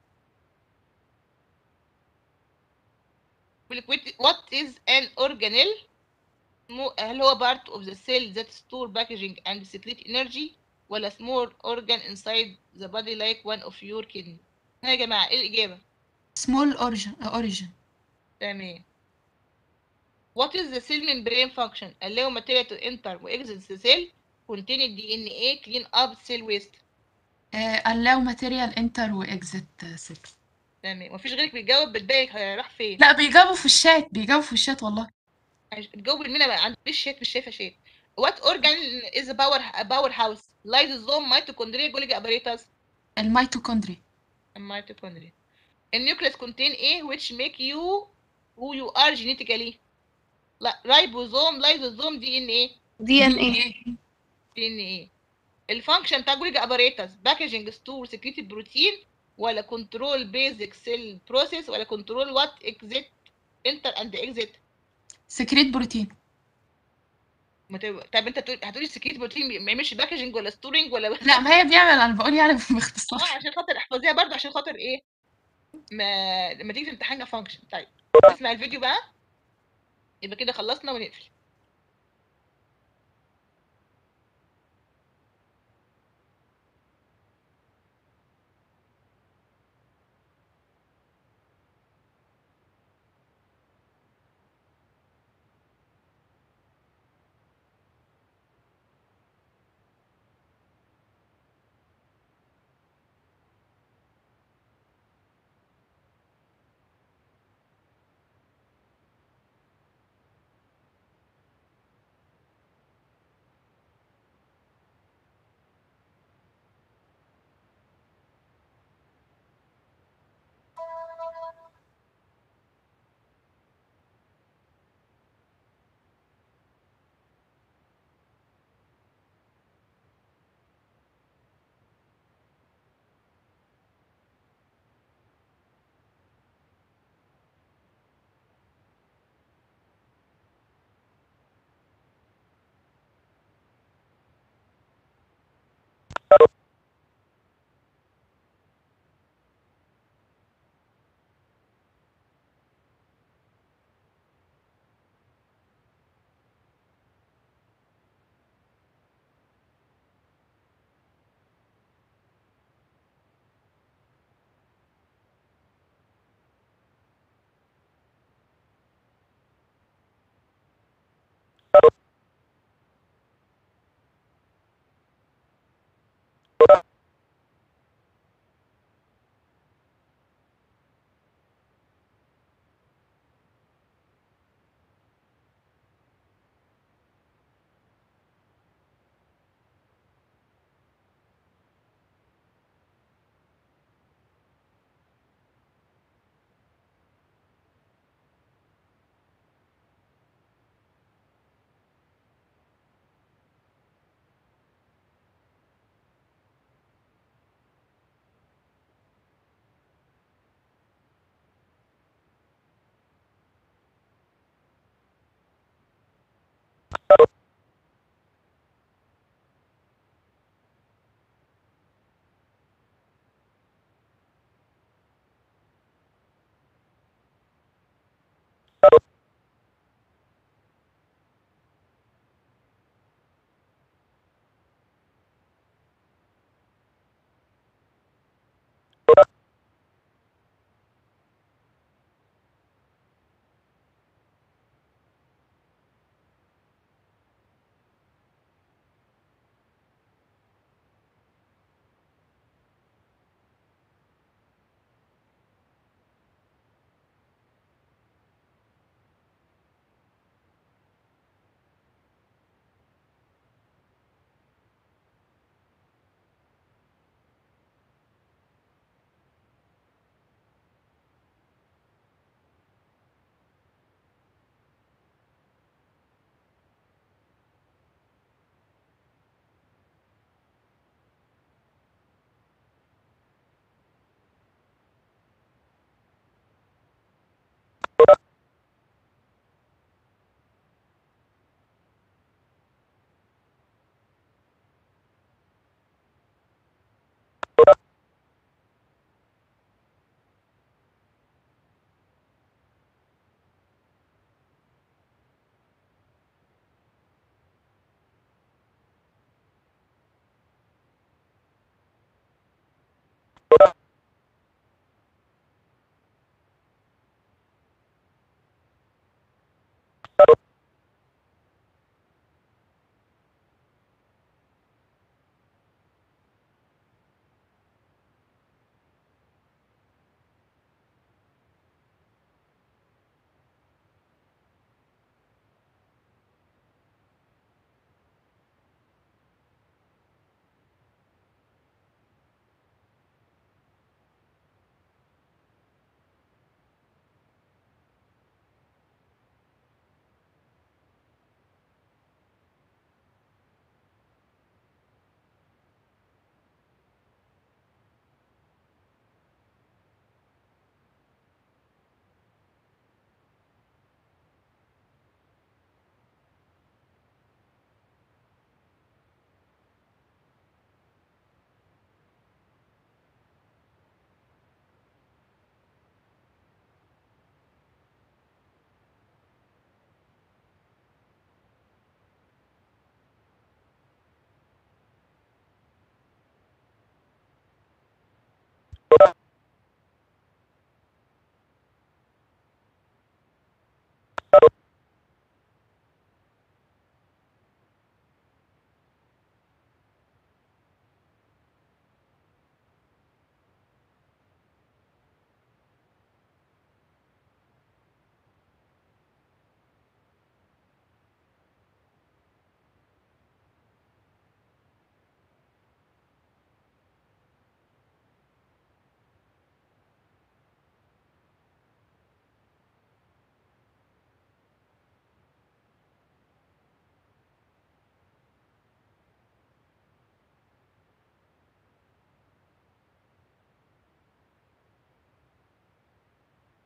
بيقول لك what is an organelle مو- هل هو part of the cell that store packaging and secrete energy ولا small organ inside the body like one of your kidney ها يا جماعة ايه الإجابة؟ small origin origin تمام What is the cell membrane function? Allow material to enter و exit the cell contain DNA clean up cell waste uh, allow material enter و exit cell تمام مفيش غيرك بيجاوب بالباقي راح فين؟ لا بيجاوبوا في الشات بيجاوبوا في الشات والله بتجاوب المينا بقى عندي شيت مش شايفه شيت What organ is a power a powerhouse? Lysosome, mitochondria, Golgi apparatus, الميتوكوندري and mitochondria. The nucleus contain A which make you who you are genetically. لا ribosome, lysosome, DNA, دي ان ايه DNA. الفانكشن بتاع جولجي apparatus packaging store secreted protein ولا control basic cell process ولا control what exit enter and exit سكريت بروتين ما تب- طب انت تقول- هتقولي secreted بروتين ما يعملش باكجنج ولا ستورنج ولا لا ما هي بيعمل انا بقول يعني باختصار اه عشان خاطر احفظيها برضه عشان خاطر ايه ما لما تيجي في امتحان فانكشن طيب اسمع الفيديو بقى يبقى كده خلصنا ونقفل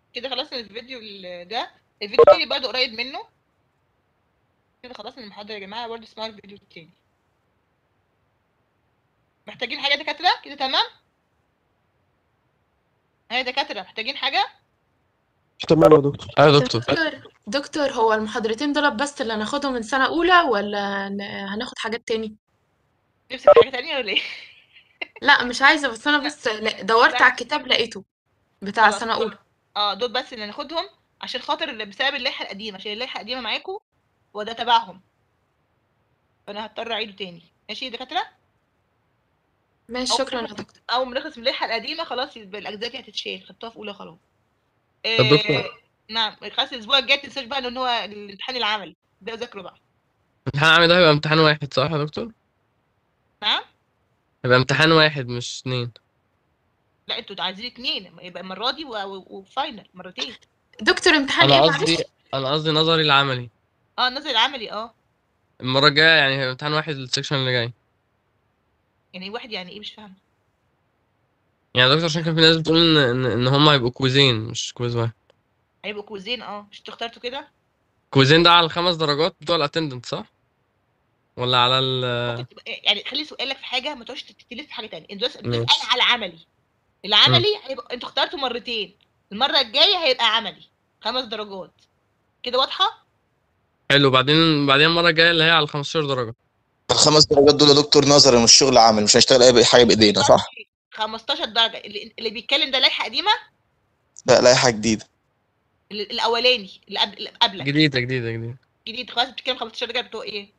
كده خلصنا الفيديو ال- ده الفيديو التاني برضه قريب منه كده خلصنا المحاضرة يا جماعة برضه اسمعوا الفيديو التاني محتاجين حاجة يا دكاترة كده تمام ها يا دكاترة محتاجين حاجة تمام يا دكتور ايوه يا دكتور دكتور دكتور هو المحاضرتين دول بس اللي هناخدهم من سنة أولى ولا ن- هناخد حاجات تاني؟ نفسك في حاجة تانية ولا ايه؟ لا مش عايزة بس أنا بس ل- دورت لا. على الكتاب لقيته بتاع خلاص، سنة دول- أولى اه دول بس اللي هناخدهم عشان خاطر اللي بسبب اللائحة القديمة عشان اللائحة القديمة معاكم وده تبعهم فأنا هضطر أعيده تاني ماشي يا دكاترة؟ ماشي أو شكرا يا نخلص- دكتور أول ما نخلص من اللائحة القديمة خلاص يبقى الأجزاء دي هتتشال خدتوها في أولى خلاص طب دكتور. آه، نعم خلاص الأسبوع الجاي متنساش بقى إن هو الامتحان العملي ده ذاكره بقى امتحان عامل ده هيبقى امتحان واحد صح يا دكتور؟ نعم؟ هيبقى امتحان واحد مش اتنين لا انتوا عايزين اتنين يبقى المرة دي و- و- وفاينل مرتين دكتور امتحان انا ايه قصدي معلش؟ انا قصدي نظري العملي اه نزل العملي اه المرة الجاية يعني هيبقى امتحان واحد السكشن اللي جاي يعني واحد يعني ايه مش فاهم يعني يا دكتور عشان كان في ناس بتقول ان ان, إن هما هيبقوا كويزين مش كويز واحد هيبقوا كويزين اه مش انتوا اخترتوا كده كويزين ده على الخمس درجات بتوع الاتندنت صح؟ ولا على ال ممكن تبقى- يعني خلي سؤالك في حاجه ما تقعدش تلف في حاجه تانية انت بس ماشي. بتسال على عملي العملي هيبقى انتوا اخترتوا مرتين المره الجايه هيبقى عملي خمس درجات كده واضحه حلو بعدين بعدين المرة الجاية اللي هي على 15 درجة الخمس درجات دول يا دكتور نظري مش شغل عمل مش هنشتغل اي حاجه بايدينا صح؟ 15 درجه اللي, اللي بيتكلم ده لائحه قديمه لا لائحه جديده ال- الاولاني اللي قبل اللي قبلك جديدة جديدة جديدة جديد خلاص بتتكلم 15 درجه بتوع ايه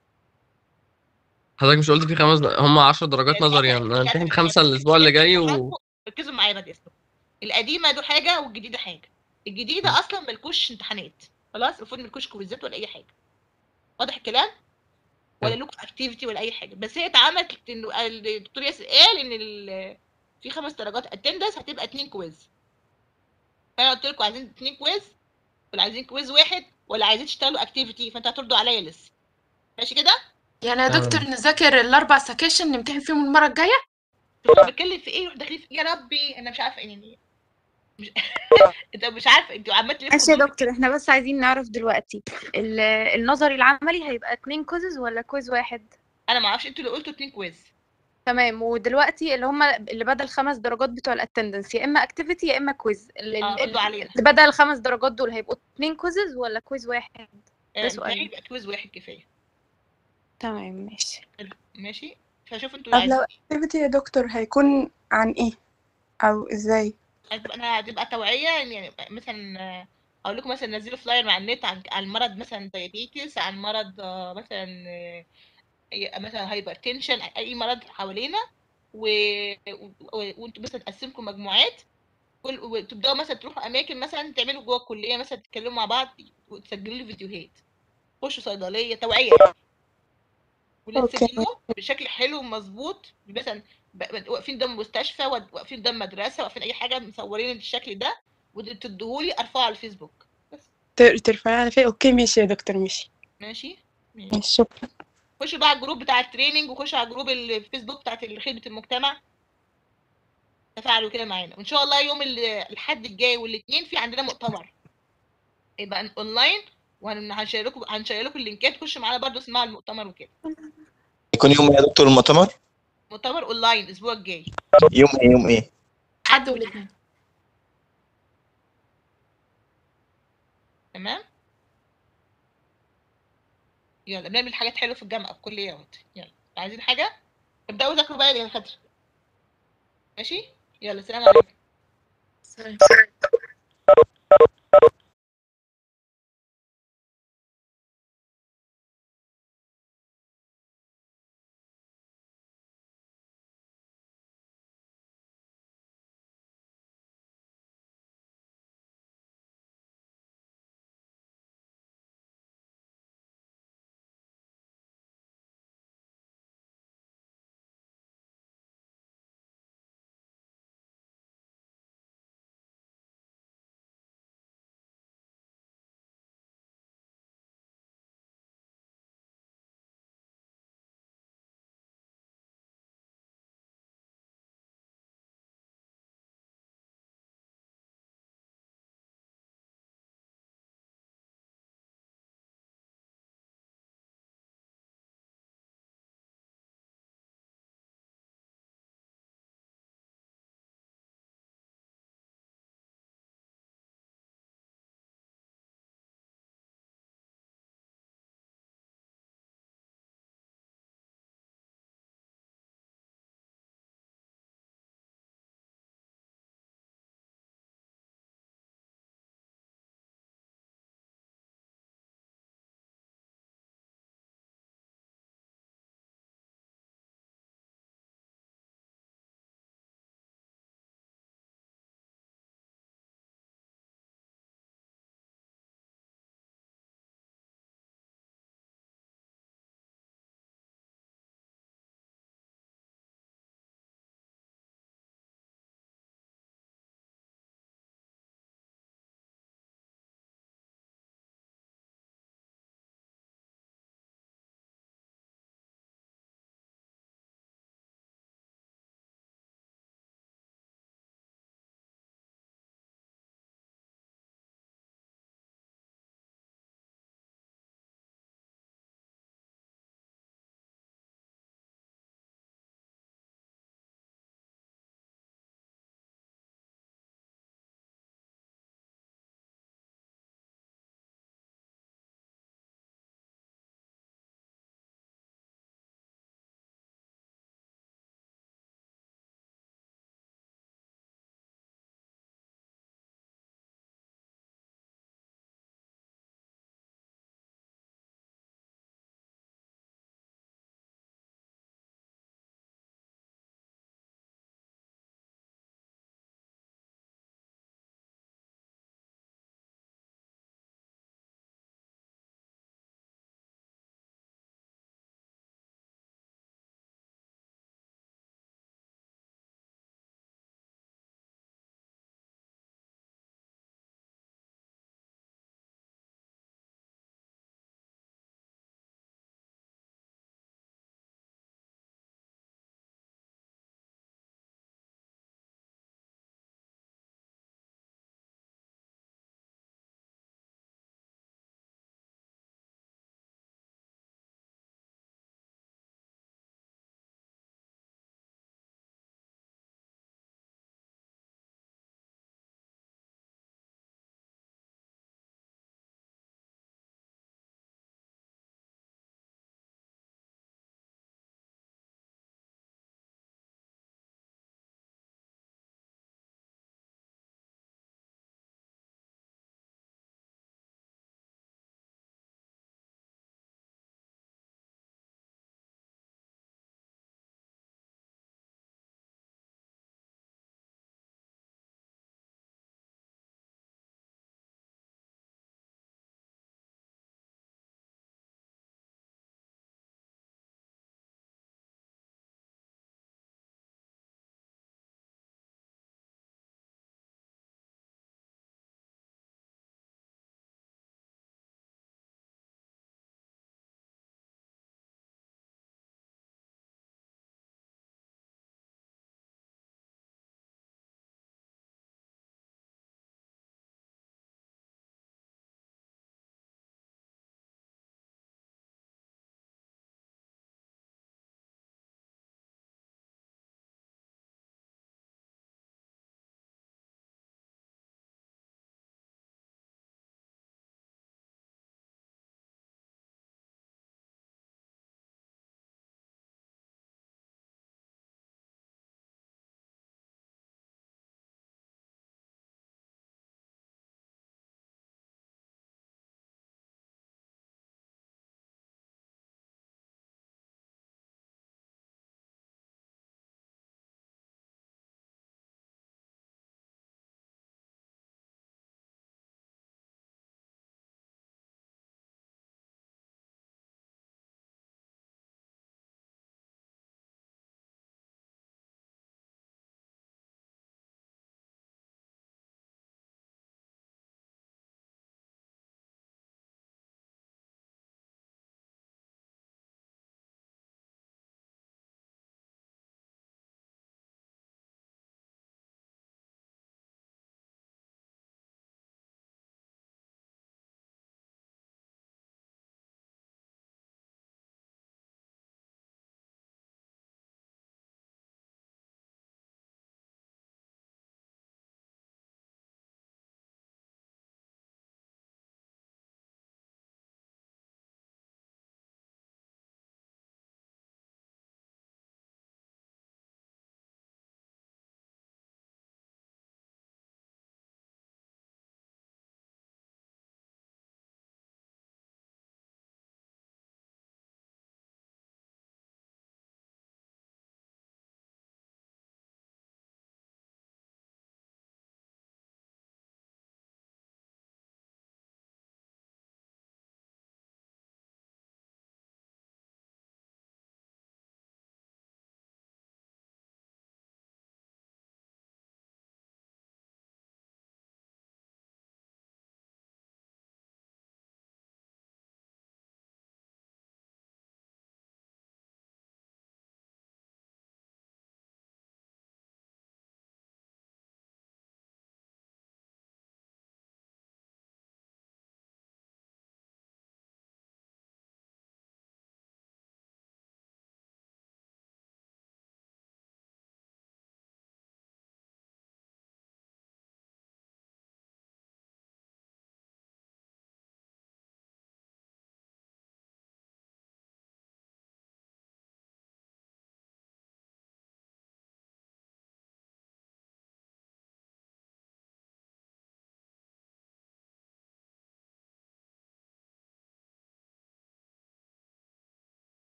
حضرتك مش قلت في خمس هم 10 درجات نظري يعني انا امتحن خمسة الاسبوع اللي جاي و ركزوا معايا بعد اذنكم القديمه دول حاجه والجديده حاجه الجديده اصلا ملكوش امتحانات خلاص المفروض ملكوش كويزات ولا اي حاجه واضح الكلام ولا حلو. لكم اكتيفيتي ولا اي حاجه بس هي اتعملت انه الدكتور ياسر قال ان ال- في خمس درجات اتندنس هتبقى اتنين كويز فانا قلت لكم عايزين اتنين كويز ولا عايزين كويز واحد ولا عايزين تشتغلوا اكتيفيتي فانتوا هتردوا عليا لسه ماشي كده يعني يا تمام. دكتور نذاكر الأربع سكاشن نمتحن فيهم المرة الجاية؟ شوفوا انا بتكلم في ايه يروح داخلين في إيه؟ يا ربي انا مش عارفه يعني مش انت مش عارفه انتوا عمال تلفوا ماشي يا دول. دكتور احنا بس عايزين نعرف دلوقتي ال- النظري العملي هيبقى اتنين كويزز ولا كويز واحد انا ما اعرفش انتوا اللي قلتوا اتنين كويز تمام ودلوقتي اللي هم اللي بدل خمس درجات بتوع الاتندنس يا اما اكتيفيتي يا اما كويز ال- ال- اه ردوا ال- علينا اللي بدل الخمس درجات دول هيبقوا اتنين كويزز ولا كويز واحد آه، سؤال. متهيألي يبقى كويز واحد كفايه تمام ماشي ماشي فشوف انتوا طب عايزين لو activity يا دكتور هيكون عن ايه او ازاي هتبقى انا هتبقى توعيه يعني مثلا آه، اقول لكم مثلا نزلوا فلاير مع النت عن عن مرض مثلا دايابيتس عن مرض آه، مثلا آه، أي- مثلا هايبر تنشن اي مرض حوالينا و... و... وانتوا مثلا تقسمكم مجموعات كل وتبداوا مثلا تروحوا اماكن مثلا تعملوا جوه الكليه مثلا تتكلموا مع بعض وتسجلوا لي فيديوهات خشوا صيدليه توعيه ونسجلوا بشكل حلو ومظبوط مثلا ب- ب- واقفين قدام مستشفى ود- واقفين قدام مدرسه واقفين اي حاجه مصورين الشكل ده وتديهولي ارفعه على الفيسبوك بس تر- ترفعي على فين اوكي ماشي يا دكتور ماشي ماشي ماشي. ماشي شكرا خشوا بقى على الجروب بتاع التريننج وخشوا على جروب الفيسبوك بتاعت خدمه المجتمع تفاعلوا كده معانا وان شاء الله يوم ال- الحد الجاي والاثنين في عندنا مؤتمر يبقى اونلاين وهنشير لكم هنشير لكم اللينكات خشوا معانا برضو اسمعوا المؤتمر وكده يكون يوم ايه يا دكتور المؤتمر؟ مؤتمر اونلاين الاسبوع الجاي يوم ايه يوم ايه؟ حد والاثنين تمام يلا بنعمل حاجات حلوه في الجامعه في الكليات يلا عايزين حاجه ابداوا ذاكروا بقى يا دكاتره ماشي يلا سلام عليكم سلام